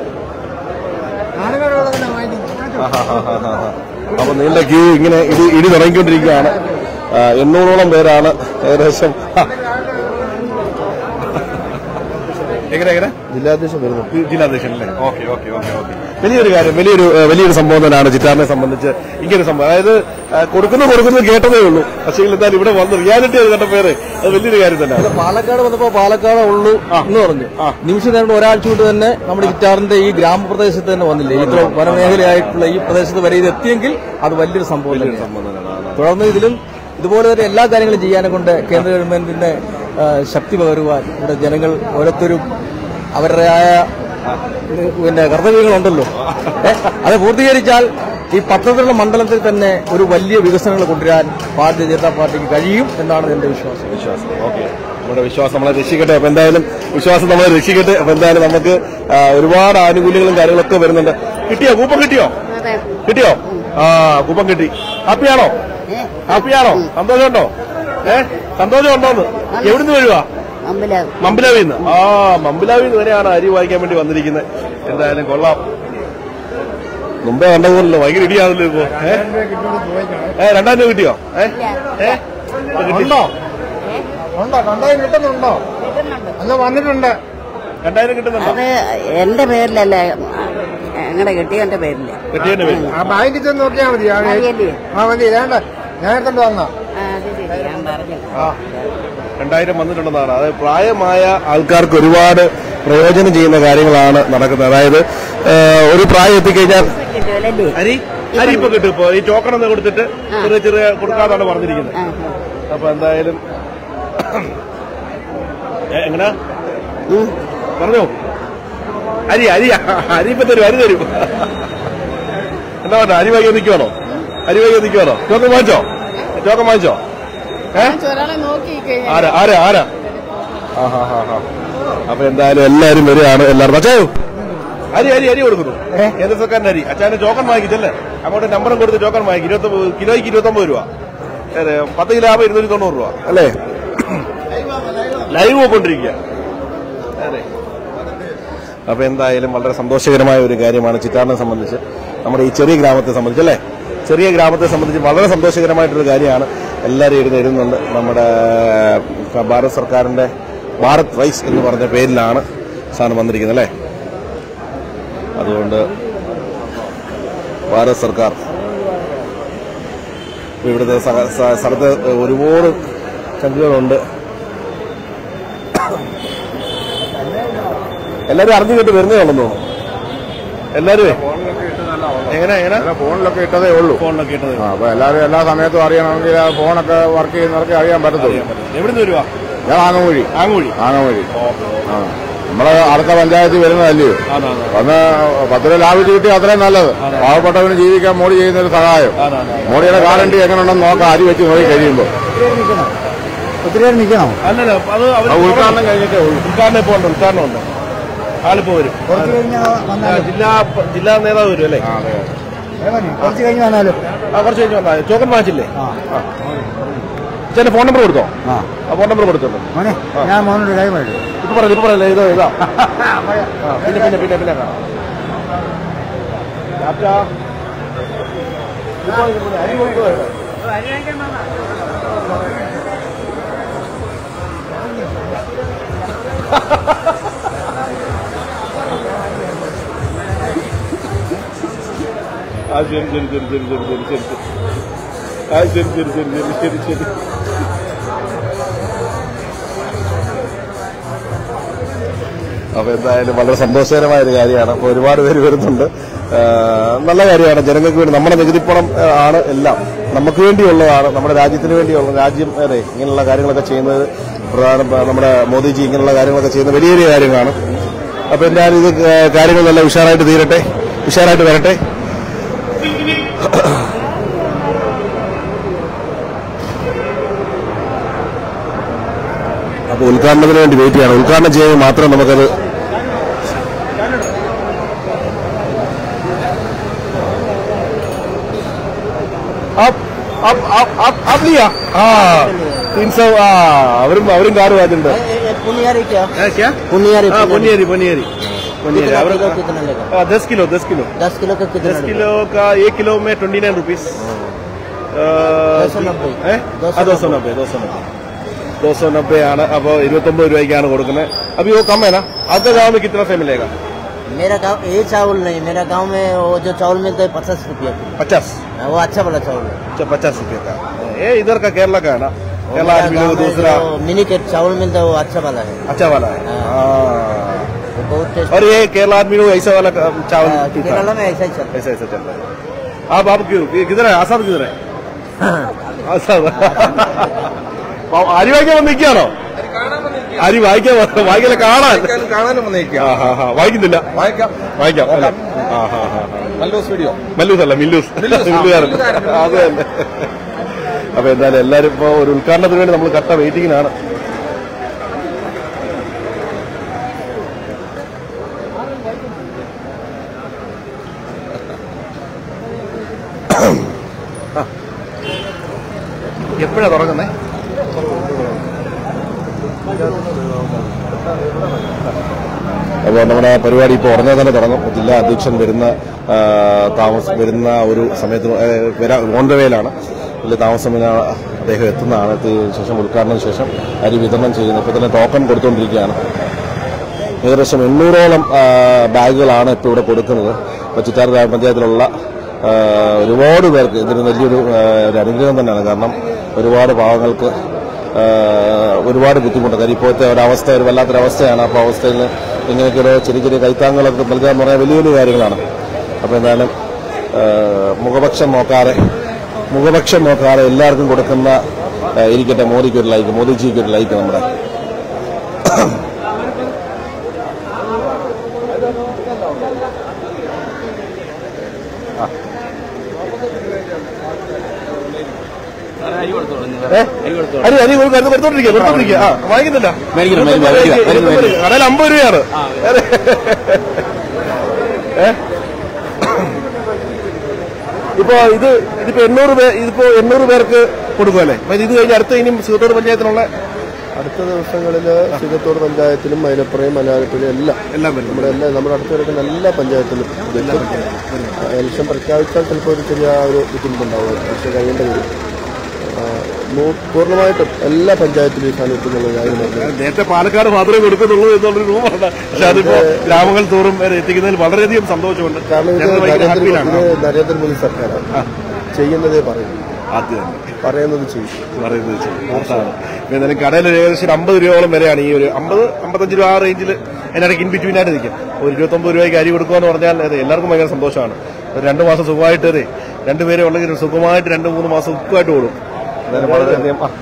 ആഹാഹാഹാഹാ. അപ്പൊ നീണ്ട ക്യൂ ഇങ്ങനെ ഇടി ഇടി തുടങ്ങിക്കൊണ്ടിരിക്കുകയാണ് ആ, എണ്ണൂറോളം പേരാണ് ഏകദേശം ആ. എങ്ങനെ എങ്ങനെ ജില്ലാധ്യക്ഷൻ വരുന്നു ജില്ലാധ്യക്ഷൻ അല്ലേ ഓക്കെ ഓക്കെ ഓക്കെ ഓക്കെ വലിയൊരു കാര്യം വലിയൊരു ഏ, വലിയൊരു സംഭവം തന്നെയാണ് ചിറ്റാറിനെ സംബന്ധിച്ച് ഇങ്ങനെ സംഭവം അതായത് ആ, കൊടുക്കുന്നു കൊടുക്കുന്നു കേട്ടതേ ഉള്ളൂ പക്ഷേ എന്തായാലും ഇവിടെ വന്ന് റിയാലിറ്റി അത് കണ്ട പേര് അത് വലിയൊരു കാര്യം തന്നെയാണ് പാലക്കാട് വന്നപ്പോ പാലക്കാട് ഉള്ളൂ എന്ന് പറഞ്ഞു നിമിഷ നേരം ഒരാഴ്ച കൊണ്ട് തന്നെ നമ്മുടെ ചിറ്റാറിന്റെ ഈ ഗ്രാമപ്രദേശത്ത് തന്നെ വന്നില്ലേ ഇത്ര വനമേഖലയായിട്ടുള്ള ഈ പ്രദേശത്ത് വരെ ഇത് എത്തിയെങ്കിൽ അത് വലിയൊരു സംഭവം തന്നെയാണ് തുടർന്ന് ഇതിലും ഇതുപോലെ തന്നെ എല്ലാ കാര്യങ്ങളും ചെയ്യാനെ കൊണ്ട് കേന്ദ്ര ഗവൺമെന്റിന്റെ ആ, ശക്തി പകരുവാൻ ഇവിടെ ജനങ്ങൾ ഓരോരുത്തരും അവരുടേതായ പിന്നെ കർത്തവ്യങ്ങളുണ്ടല്ലോ ഏ, അത് പൂർത്തീകരിച്ചാൽ ഈ പത്തനംതിട്ട മണ്ഡലത്തിൽ തന്നെ ഒരു വലിയ വികസനങ്ങൾ കൊണ്ടുവരാൻ ഭാരതീയ ജനതാ പാർട്ടിക്ക് കഴിയും എന്നാണ് എന്റെ വിശ്വാസം വിശ്വാസം ഓക്കെ നമ്മുടെ വിശ്വാസം നമ്മളെ രക്ഷിക്കട്ടെ അപ്പൊ എന്തായാലും വിശ്വാസം നമ്മളെ രക്ഷിക്കട്ടെ അപ്പൊ എന്തായാലും നമുക്ക് ആ, ഒരുപാട് ആനുകൂല്യങ്ങളും കാര്യങ്ങളൊക്കെ വരുന്നുണ്ട് കിട്ടിയോ കൂപ്പൺ കിട്ടിയോ കിട്ടിയോ ആ കൂപ്പൺ കിട്ടി ഹാപ്പിയാണോ ഹാപ്പിയാണോ സന്തോഷമുണ്ടോ ഏ സന്തോഷം ഉണ്ടോന്ന് എവിടുന്ന് വരുവാ മമ്പിലാവിൽ നിന്ന് ആ മമ്പിലാവിൽ നിന്ന് വരെയാണ് അരി വാങ്ങിക്കാൻ വേണ്ടി വന്നിരിക്കുന്നത് എന്തായാലും കൊള്ളാം മുമ്പേ കണ്ടതുപോലല്ലോ ഭയങ്കര ഇടിയാണല്ലോ ഇപ്പോ ഏ ഏ രണ്ടായിരം രൂപ കിട്ടിയോ ഏ ഏ ഇപ്പൊ കിട്ടി. ഉണ്ടോ ഉണ്ടോ രണ്ടായിരം കിട്ടുന്നുണ്ടോ അന്ന് വന്നിട്ടുണ്ട് രണ്ടായിരം കിട്ടുന്നുണ്ടോ അത് എന്റെ പേരിലല്ല ഞങ്ങളുടെ കെട്ടിയവന്റെ പേരില് കെട്ടിയതിന്റെ പേരിൽ ആ ബാങ്കിൽ ചെന്ന് നോക്കിയാൽ മതി ആ, അറിയല്ലേ? ആ മതി വേണ്ട ഞാൻ കൊണ്ട് വന്ന ആ, അത് ശരി ഞാൻ പറഞ്ഞു രണ്ടായിരം വന്നിട്ടുണ്ടെന്നാണ് അതായത് പ്രായമായ ആൾക്കാർക്ക് ഒരുപാട് പ്രയോജനം ചെയ്യുന്ന കാര്യങ്ങളാണ് നടക്കുന്നത് അതായത് ഏഹ്, ഒരു പ്രായം എത്തിക്കഴിഞ്ഞാൽ കിട്ടുമല്ലേ അരി അരി ഇപ്പൊ കിട്ടും ഇപ്പൊ ഈ ടോക്കൺ ഒന്ന് കൊടുത്തിട്ട് ചെറിയ ചെറിയ കൊടുക്കാതാണ് പറഞ്ഞിരിക്കുന്നത് ആ, അപ്പൊ എന്തായാലും ഏ, എങ്ങനാ പറഞ്ഞോ അരി അരി അരി ഇപ്പൊ തരും അരി തരും എന്താ പറഞ്ഞ അരി വൈകി നിൽക്കുവാണോ അരി വൈകി നിൽക്കുവാണോ ടോക്കൺ വാങ്ങിച്ചോ ടോക്കൺ വാങ്ങിച്ചോ ഏ ആരാ ആരാ ആരാ ആ ഹാ ഹാ ഹാ അപ്പൊ എന്തായാലും എല്ലാരും വരികയാണ് എല്ലാവരും അച്ചായോ അരി അരി അരി കൊടുക്കുന്നു കേന്ദ്ര സർക്കാരിന്റെ അരി അച്ഛാന്റെ ടോക്കൺ വാങ്ങിച്ചല്ലേ അങ്ങോട്ട് നമ്പറും കൊടുത്ത് ടോക്കൺ വാങ്ങിക്കും ഇരുപത്തി കിലോയ്ക്ക് ഇരുപത്തൊമ്പത് രൂപ അതെ പത്ത് കിലോ ആകുമ്പോൾ ഇരുന്നൂറ്റി തൊണ്ണൂറ് രൂപ അല്ലേ ലൈവ് പോയിക്കൊണ്ടിരിക്കുക അതെ അപ്പൊ എന്തായാലും വളരെ സന്തോഷകരമായ ഒരു കാര്യമാണ് ചിറ്റാറിനെ സംബന്ധിച്ച് നമ്മുടെ ഈ ചെറിയ ഗ്രാമത്തെ സംബന്ധിച്ച് അല്ലേ ചെറിയ ഗ്രാമത്തെ സംബന്ധിച്ച് വളരെ സന്തോഷകരമായിട്ടൊരു കാര്യമാണ് എല്ലാവരും ഇരുന്ന് എഴുതുന്നുണ്ട് നമ്മുടെ ഏഹ്, ഭാരത് സർക്കാരിന്റെ ഭാരത് റൈസ് എന്ന് പറഞ്ഞ പേരിലാണ് സാധനം വന്നിരിക്കുന്നത് അല്ലേ അതുകൊണ്ട് ഭാരത് സർക്കാർ ഇവിടുത്തെ സഹ- സ- സ്ഥലത്ത് ഒരുപാട് ചങ്കുകളുണ്ട് എല്ലാരും അറിഞ്ഞു കേട്ട് വരുന്നേ ഉള്ളെന്ന് തോന്നുന്നു എല്ലാരും എങ്ങനെ എങ്ങനെ ഫോണിലൊക്കെ ഇട്ടതേ ഉള്ളൂ ഫോണിലൊക്കെ ഇട്ടത് ആ, അപ്പൊ എല്ലാവരും എല്ലാ സമയത്തും അറിയണമെങ്കിൽ ആ ഫോണൊക്കെ വർക്ക് ചെയ്യുന്നവർക്ക് അറിയാൻ പറ്റത്തുള്ളൂ എവിടുന്ന് വരുവാ ഞാൻ ആങ്ങമൊഴി ആങ്ങൂഴി ആങ്ങമൊഴി ആ നമ്മള് അടുത്ത പഞ്ചായത്തിൽ വരുന്നതല്ലയോ ആണാണ് അന്ന് പത്ത് രൂപ ലാഭിച്ച് കിട്ടി അത്രയും നല്ലത് പാവപ്പെട്ടവന് ജീവിക്കാൻ മോഡി ചെയ്യുന്ന ഒരു സഹായം മോഡിയുടെ ഗ്യാരണ്ടി എങ്ങനെ ഉണ്ടെന്ന് നോക്കാം അരി വെച്ച് നോക്കി കഴിയുമ്പോൾ ഒത്തിരി നേരം നിൽക്കണം അല്ലല്ല അത് അവര് ആ ഉദ്ഘാടനം കഴിഞ്ഞിട്ടേ ഉള്ളൂ ഉദ്ഘാടനം ഇപ്പോൾ ഉണ്ട് ഉദ്ഘാടനം ഉണ്ട് ആളിപ്പോ വരും കുറച്ച് കഴിഞ്ഞ് ആ, വന്നാലും ജില്ലാ ജില്ലാ നേതാവ് വരും അല്ലേ കുറച്ച് കഴിഞ്ഞ് വന്നാലും ആ കുറച്ച് കഴിഞ്ഞ് വന്നാൽ ടോക്കൺ വാങ്ങിച്ചില്ലേ ആ ചേട്ടൻ ഫോൺ നമ്പർ കൊടുത്തോ ആ ആ ഫോൺ നമ്പർ കൊടുത്തോളൂ മോനെ ഞാൻ മോനോട് കൈ മേടിച്ചു ഇപ്പൊ പറയില്ല ഇപ്പൊ പറയില്ല ഇതോ ഇതാ ആ, പിന്നെ പിന്നെ പിന്നെ പിന്നെ കാണാം. ടാറ്റാ. ഇപ്പൊ ഇത് പിന്നെ അരി കൊടുക്കുവോ? ആ ശരി ശരി ശരി ശരി ശരി ശരി ശരി ശരി ആ ശരി ശരി ശരി ശരി ശരി ശരി അപ്പൊ എന്തായാലും വളരെ സന്തോഷകരമായ ഒരു കാര്യമാണ് അപ്പൊ ഒരുപാട് പേര് വരുന്നുണ്ട് ആ, നല്ല കാര്യമാണ് ജനങ്ങൾക്ക് വേണ്ടി നമ്മുടെ നികുതിപ്പണം ആ, ആണ് എല്ലാം നമുക്ക് വേണ്ടിയുള്ളതാണ് നമ്മുടെ രാജ്യത്തിന് വേണ്ടിയുള്ള രാജ്യം അതെ ഇങ്ങനെയുള്ള കാര്യങ്ങളൊക്കെ ചെയ്യുന്നത് പ്രധാന നമ്മുടെ മോദിജി ഇങ്ങനെയുള്ള കാര്യങ്ങളൊക്കെ ചെയ്യുന്ന വലിയ വലിയ കാര്യങ്ങളാണ് അപ്പൊ എന്തായാലും ഇത് ആ, കാര്യങ്ങളെല്ലാം ഉഷാറായിട്ട് തീരട്ടെ ഉഷാറായിട്ട് വരട്ടെ അപ്പൊ ഉദ്ഘാടനത്തിന് വേണ്ടി വെയിറ്റ് ചെയ്യണം ഉദ്ഘാടനം ചെയ്യുമ്പോൾ മാത്രം നമുക്കത് up up up up up ലിയ ആ तीन सौ ആ അവരും അവരും കാറ് വാങ്ങിട്ടുണ്ട് पुनियारी क्या क्या पुनियारी हाँ पोनियरी पोनियरी पोनियरी कितना അവർ किलो कितना लेगा हाँ, दस किलो दस किलो दस किलो का कितना दस किलो का एक किलो में ट्वेंटी नाइन रुपीज दो सौ नब्बे। दो सौ दो सौ नब्बे दो सौ नब्बे दो सौ नब्बे ആണ് അപ്പോൾ ഇരുപത്തൊമ്പത് രൂപയ്ക്കാണ് കൊടുക്കുന്നത് अभी वो कम है ना आपका गाँव में कितना से मिलेगा मेरा गांव ये चावल नहीं मेरा गांव में वो जो चावल मिलता है पचास रुपया किलो पचास हाँ, वो अच्छा वाला चावल है अच्छा पचास रुपये का ये इधर का केरला का है ना वो केरला मेरा आदमी गांव लोग में दूसरा जो मिनी के चावल मिलता है वो अच्छा वाला है अच्छा वाला है हाँ। हाँ। वो बहुत टेस्ट और ये केरला आदमी लोग ऐसा वाला का- चावल हाँ, पीता केरला है में ऐसा ही चलता ऐसा ऐसा चल रहा है आप आप क्यों ये किधर है आसाम किधर है ആസാം അരി വായിക്കാൻ വന്നിരിക്കുകയാണോ അരി വായിക്കാൻ വന്ന- വായിക്കല കാണാൻ കാണാനും വന്നേക്കാം ആ, ഹാ, ഹാ. വായിക്കുന്നില്ല വായിക്കാം വായിക്കാം അല്ലേ? ആ, ഹാ, ഹാ, ഹാ. മല്ലൂസ് വീഡിയോ മല്ലൂസ് അല്ല മില്ലൂസ് മില്ലുകാരൻ അത് തന്നെ അപ്പൊ എന്തായാലും എല്ലാരും ഇപ്പൊ ഒരു ഉദ്ഘാടനത്തിന് വേണ്ടി നമ്മൾ കട്ട വെയിറ്റിംഗിനാണ് എപ്പോഴാ തുടങ്ങുന്നേ അപ്പോൾ നമ്മുടെ പരിപാടി ഇപ്പോൾ ഉടനെ തന്നെ തുടങ്ങും ജില്ലാ അധ്യക്ഷൻ വരുന്ന ആ, താമസം വരുന്ന ഒരു സമയത്ത് ഓൺ ദ വേയിലാണ് വലിയ താമസം പിന്നെ അദ്ദേഹം എത്തുന്നതാണ് എത്തിയതിനു ശേഷം ഉദ്ഘാടനത്തിന് ശേഷം അരി വിതരണം ചെയ്യുന്നത് ഇപ്പോൾ തന്നെ ടോക്കൺ കൊടുത്തുകൊണ്ടിരിക്കുകയാണ് ഏകദേശം എണ്ണൂറോളം ആ, ബാഗുകളാണ് ഇപ്പോൾ ഇവിടെ കൊടുക്കുന്നത് ഇപ്പോൾ ചിറ്റാർ ഗ്രാമപഞ്ചായത്തിലുള്ള ആ, ഒരുപാട് പേർക്ക് ഇതൊരു വലിയൊരു ആ, ഒരു അനുഗ്രഹം തന്നെയാണ് കാരണം ഒരുപാട് പാവങ്ങൾക്ക് ആ, ഒരുപാട് ബുദ്ധിമുട്ട് കാര്യം ഇപ്പോഴത്തെ ഒരവസ്ഥ ഒരു വല്ലാത്തൊരവസ്ഥയാണ് അപ്പോൾ അവസ്ഥയിൽ ഇങ്ങനെയൊക്കെ ഒരു ചെറിയ ചെറിയ കൈത്താങ്ങുകളൊക്കെ നൽകുക എന്ന് പറഞ്ഞാൽ വലിയ വലിയ കാര്യങ്ങളാണ് അപ്പോൾ എന്തായാലും ആ, മുഖപക്ഷം നോക്കാതെ മുഖപക്ഷം നോക്കാതെ എല്ലാവർക്കും കൊടുക്കുന്ന ആ, ഇരിക്കട്ടെ മോദിക്ക് ഒരു ലൈക്ക് മോദിജിക്ക് ഒരു ലൈക്ക് നമ്മുടെ ഏ? അരി അരി കൊടു- കരുത് കൊടുത്തോണ്ടിരിക്കുക കൊടുത്തോണ്ടിരിക്കുക ആ വാങ്ങിക്കുന്നില്ല കടയിൽ അമ്പത് രൂപയാണ് ഏ? ഇപ്പൊ ഇത് ഇതിപ്പോ എണ്ണൂറ് പേർ ഇതിപ്പോ എണ്ണൂറ് പേർക്ക് കൊടുക്കുമല്ലേ അപ്പൊ ഇത് കഴിഞ്ഞ് അടുത്ത ഇനിയും സുഹൃത്തോട് പഞ്ചായത്തിനുള്ള അടുത്ത ദിവസങ്ങളിൽ സിഗത്തോട് പഞ്ചായത്തിലും മൈലപ്പുറയും മലയാളത്തിലും എല്ലാം എല്ലാം വരും നമ്മുടെ എല്ലാ നമ്മുടെ അടുത്ത് കിടക്കുന്ന എല്ലാ പഞ്ചായത്തിലും ഇതെത്തും. ഇലക്ഷൻ പ്രഖ്യാപിച്ചാൽ ചിലപ്പോൾ ഒരു ചെറിയ ഒരു ബുദ്ധിമുട്ടുണ്ടാവും പക്ഷെ കഴിയേണ്ട വരും ആ, നൂ- പൂർണ്ണമായിട്ടും എല്ലാ പഞ്ചായത്തിലും ഈ സാധനം എത്തുന്നുള്ള കാര്യമാണ് നേരത്തെ പാലക്കാട് മാത്രമേ കൊടുക്കുന്നുള്ളൂ എന്നുള്ളൊരു രൂപമാണ് പക്ഷെ അതിപ്പോ ഗ്രാമങ്ങൾ തോറും വരെ എത്തിക്കുന്നതിൽ വളരെയധികം സന്തോഷമുണ്ട് കാരണം ഇത് ഞങ്ങൾ ഭയങ്കര നരേന്ദ്ര ഹാപ്പിയിലാണ് ഇത് നരേന്ദ്രമോദി സർക്കാരാണ് ചെയ്യുന്നതേ പറയും ആദ്യം തന്നെ പറയുന്നത് ചെയ്യും പറയുന്നത് വെച്ച് ഓർത്താണ്. ഇപ്പൊ എന്തായാലും കടയിൽ ഒരു ഏകദേശം ഒരു അമ്പത് രൂപയോളം വരെയാണ് ഈ ഒരു അമ്പത് അമ്പത്തഞ്ച് രൂപ ആ റേഞ്ചിൽ അതിനിടയ്ക്ക് ഇൻ ബിറ്റ്വീൻ ആയിട്ട് നിൽക്കും ഒരു ഇരുപത്തൊമ്പത് രൂപയ്ക്ക് അരി കൊടുക്കുക എന്ന് പറഞ്ഞാൽ അതെ എല്ലാവർക്കും ഭയങ്കര സന്തോഷമാണ് ഒരു രണ്ട് മാസം സുഖമായിട്ട് അതെ രണ്ടുപേരെ ഉണ്ടെങ്കിൽ സുഖമായിട്ട് രണ്ട് മൂന്ന് മാസം സുഖമായിട്ട് ഓടും എന്തായാലും വളരെയധികം ആ,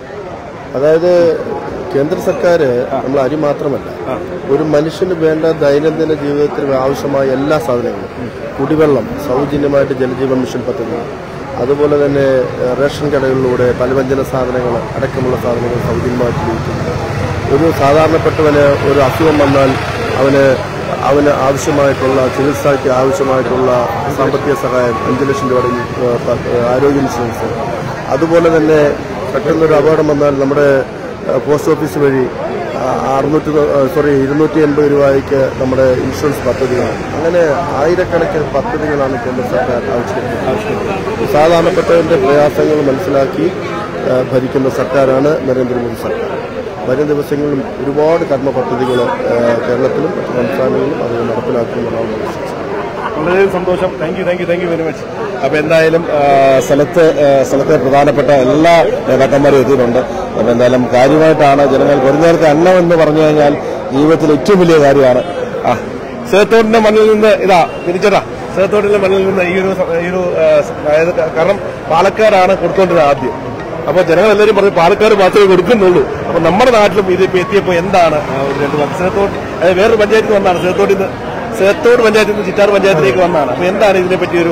അതായത് കേന്ദ്ര സർക്കാർ നമ്മൾ അരി മാത്രമല്ല ഒരു മനുഷ്യന് വേണ്ട ദൈനംദിന ജീവിതത്തിന് ആവശ്യമായ എല്ലാ സാധനങ്ങളും കുടിവെള്ളം സൗജന്യമായിട്ട് ജലജീവൻ മിഷൻ പദ്ധതി അതുപോലെ തന്നെ ഏഹ്, റേഷൻ കടകളിലൂടെ പലവ്യഞ്ജന സാധനങ്ങൾ അടക്കമുള്ള സാധനങ്ങൾ സൗജന്യമായിട്ട് ലഭിക്കുന്നു ഒരു സാധാരണപ്പെട്ടവന് ഒരു അസുഖം വന്നാൽ അവന് അവന് ആവശ്യമായിട്ടുള്ള ചികിത്സയ്ക്ക് ആവശ്യമായിട്ടുള്ള സാമ്പത്തിക സഹായം അഞ്ച് ലക്ഷം രൂപയുടെ ഏഹ്, പ- ഏഹ്, ആരോഗ്യ ഇൻഷുറൻസ് അതുപോലെ തന്നെ പെട്ടെന്നൊരു അപകടം വന്നാൽ നമ്മുടെ ഏഹ്, പോസ്റ്റ് ഓഫീസ് വഴി ആ, അറുന്നൂറ്റി തൊ- ഏഹ്, സോറി ഇരുന്നൂറ്റി എൺപത് രൂപയ്ക്ക് നമ്മുടെ ഇൻഷുറൻസ് പദ്ധതികൾ അങ്ങനെ ആയിരക്കണക്കിന് പദ്ധതികളാണ് കേന്ദ്ര സർക്കാർ ആവിഷ്കരിക്കുന്നത് സാധാരണപ്പെട്ടവന്റെ പ്രയാസങ്ങൾ മനസ്സിലാക്കി ഏഹ്, ഭരിക്കുന്ന സർക്കാരാണ് നരേന്ദ്രമോദി സർക്കാർ വരും ദിവസങ്ങളിലും ഒരുപാട് കർമ്മ പദ്ധതികൾ ഏഹ്, കേരളത്തിലും മറ്റു സംസ്ഥാനങ്ങളിലും അത് നടപ്പിലാക്കുമെന്നാണ് വിശ്വസിക്കുന്നത് വളരെ സന്തോഷം thank you thank you thank you very much അപ്പൊ എന്തായാലും ആ, സ്ഥലത്ത് ആ, സ്ഥലത്തെ പ്രധാനപ്പെട്ട എല്ലാ നേതാക്കന്മാരും എത്തിയിട്ടുണ്ട് അപ്പൊ എന്തായാലും കാര്യമായിട്ടാണ് ജനങ്ങൾക്ക് ഒരു നേരത്തെ അന്നം എന്ന് പറഞ്ഞു കഴിഞ്ഞാൽ ജീവിതത്തിൽ ഏറ്റവും വലിയ കാര്യമാണ് ആ സേത്തോട്ടിന്റെ മണ്ണിൽ നിന്ന് ഇതാ തിരിച്ചടാ സേത്തോട്ടിന്റെ മണ്ണിൽ നിന്ന് ഈ ഒരു സ- ഈ ഒരു ആ, അതായത് കാരണം പാലക്കാടാണ് കൊടുത്തോണ്ടിരുന്നത് ആദ്യം അപ്പൊ ജനങ്ങൾ എല്ലാവരും പറഞ്ഞു പാലക്കാട് മാത്രമേ കൊടുക്കുന്നുള്ളൂ അപ്പൊ നമ്മുടെ നാട്ടിലും ഇത് ഇപ്പൊ എത്തിയപ്പോ എന്താണ് ആ, ഒരു രണ്ട് വർഷം സേത്തോട്ട് അതായത് വേറൊരു പഞ്ചായത്തിൽ നിന്ന് വന്നാണ് സേത്തോട്ടിൽ നിന്ന് സേത്തോട് പഞ്ചായത്തിൽ നിന്ന് ചിറ്റാർ പഞ്ചായത്തിലേക്ക് വന്നാണ് അപ്പൊ എന്താണ് ഇതിനെപ്പറ്റി ഒരു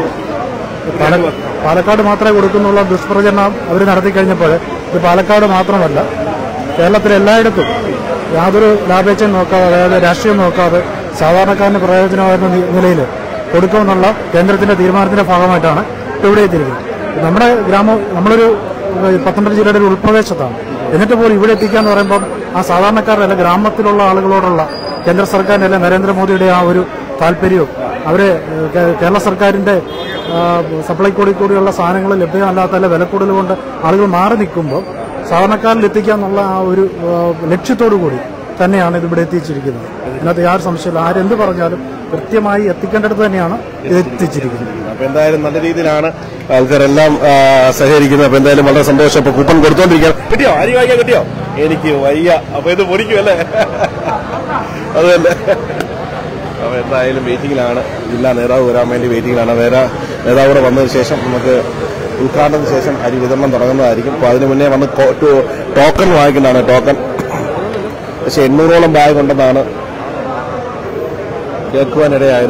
പാലക്കാട് മാത്രമേ കൊടുക്കുന്നുള്ള ദുഷ്പ്രചരണം അവർ നടത്തി കഴിഞ്ഞപ്പോൾ ഇത് പാലക്കാട് മാത്രമല്ല കേരളത്തിലെ എല്ലായിടത്തും യാതൊരു ലാഭേച്ഛയും നോക്കാതെ അതായത് രാഷ്ട്രീയം നോക്കാതെ സാധാരണക്കാരന് പ്രയോജനമാകുന്ന നി- നിലയിൽ കൊടുക്കുമെന്നുള്ള കേന്ദ്രത്തിന്റെ തീരുമാനത്തിന്റെ ഭാഗമായിട്ടാണ് ഇപ്പോൾ ഇവിടെ എത്തിയിരിക്കുന്നത് നമ്മുടെ ഗ്രാമം നമ്മളൊരു ഏഹ്, പത്തനംതിട്ട ജില്ലയുടെ ഒരു ഉൾപ്രദേശത്താണ് എന്നിട്ട് പോലും ഇവിടെ എത്തിക്കുക എന്ന് പറയുമ്പോൾ ആ സാധാരണക്കാരുടെ അല്ല ഗ്രാമത്തിലുള്ള ആളുകളോടുള്ള കേന്ദ്ര സർക്കാരിന്റെ അല്ലെ നരേന്ദ്രമോദിയുടെ ആ ഒരു താല്പര്യവും അവരെ ഏഹ്, കേ- കേരള സർക്കാരിന്റെ ആ, സപ്ലൈക്കോടി കൂടിയുള്ള സാധനങ്ങൾ ലഭ്യമല്ലാത്ത അല്ലെ വില കൂടുതൽ കൊണ്ട് ആളുകൾ മാറി നിൽക്കുമ്പോൾ സാധാരണക്കാരിൽ എത്തിക്കുക എന്നുള്ള ആ ഒരു ആ, ലക്ഷ്യത്തോടു കൂടി തന്നെയാണ് ഇത് ഇവിടെ എത്തിച്ചിരിക്കുന്നത് അതിനകത്ത് യാതൊരു സംശയമില്ല ആരെന്ത് പറഞ്ഞാലും കൃത്യമായി എത്തിക്കേണ്ടത് തന്നെയാണ് ഇത് എത്തിച്ചിരിക്കുന്നത് അപ്പൊ എന്തായാലും നല്ല രീതിയിലാണ് ആൾക്കാരെല്ലാം ആ, സഹകരിക്കുന്നത് അപ്പൊ എന്തായാലും വളരെ സന്തോഷം അപ്പൊ കൂപ്പൺ കൊടുത്തോണ്ടിരിക്കാം കിട്ടിയോ അരി വാങ്ങിക്കാൻ കിട്ടിയോ എനിക്ക് വയ്യ അപ്പൊ ഇത് പൊടിക്കും അല്ലേ അത് തന്നെ അപ്പൊ എന്തായാലും വെയിറ്റിംഗിലാണ് ജില്ലാ നേതാവ് വരാൻ വേണ്ടി വെയിറ്റിംഗിലാണ് നേതാ നേതാവ് കൂടെ വന്നതിന് ശേഷം നമുക്ക് ഉദ്ഘാടനത്തിന് ശേഷം അരി വിതരണം തുടങ്ങുന്നതായിരിക്കും അപ്പൊ അതിന് മുന്നേ വന്ന് കോ- ടോ- ടോക്കൺ വാങ്ങിക്കുന്നതാണ് ടോക്കൺ പക്ഷെ എണ്ണൂറോളം ബാഗ് ഉണ്ടെന്നാണ് കേൾക്കുവാനിടയായത്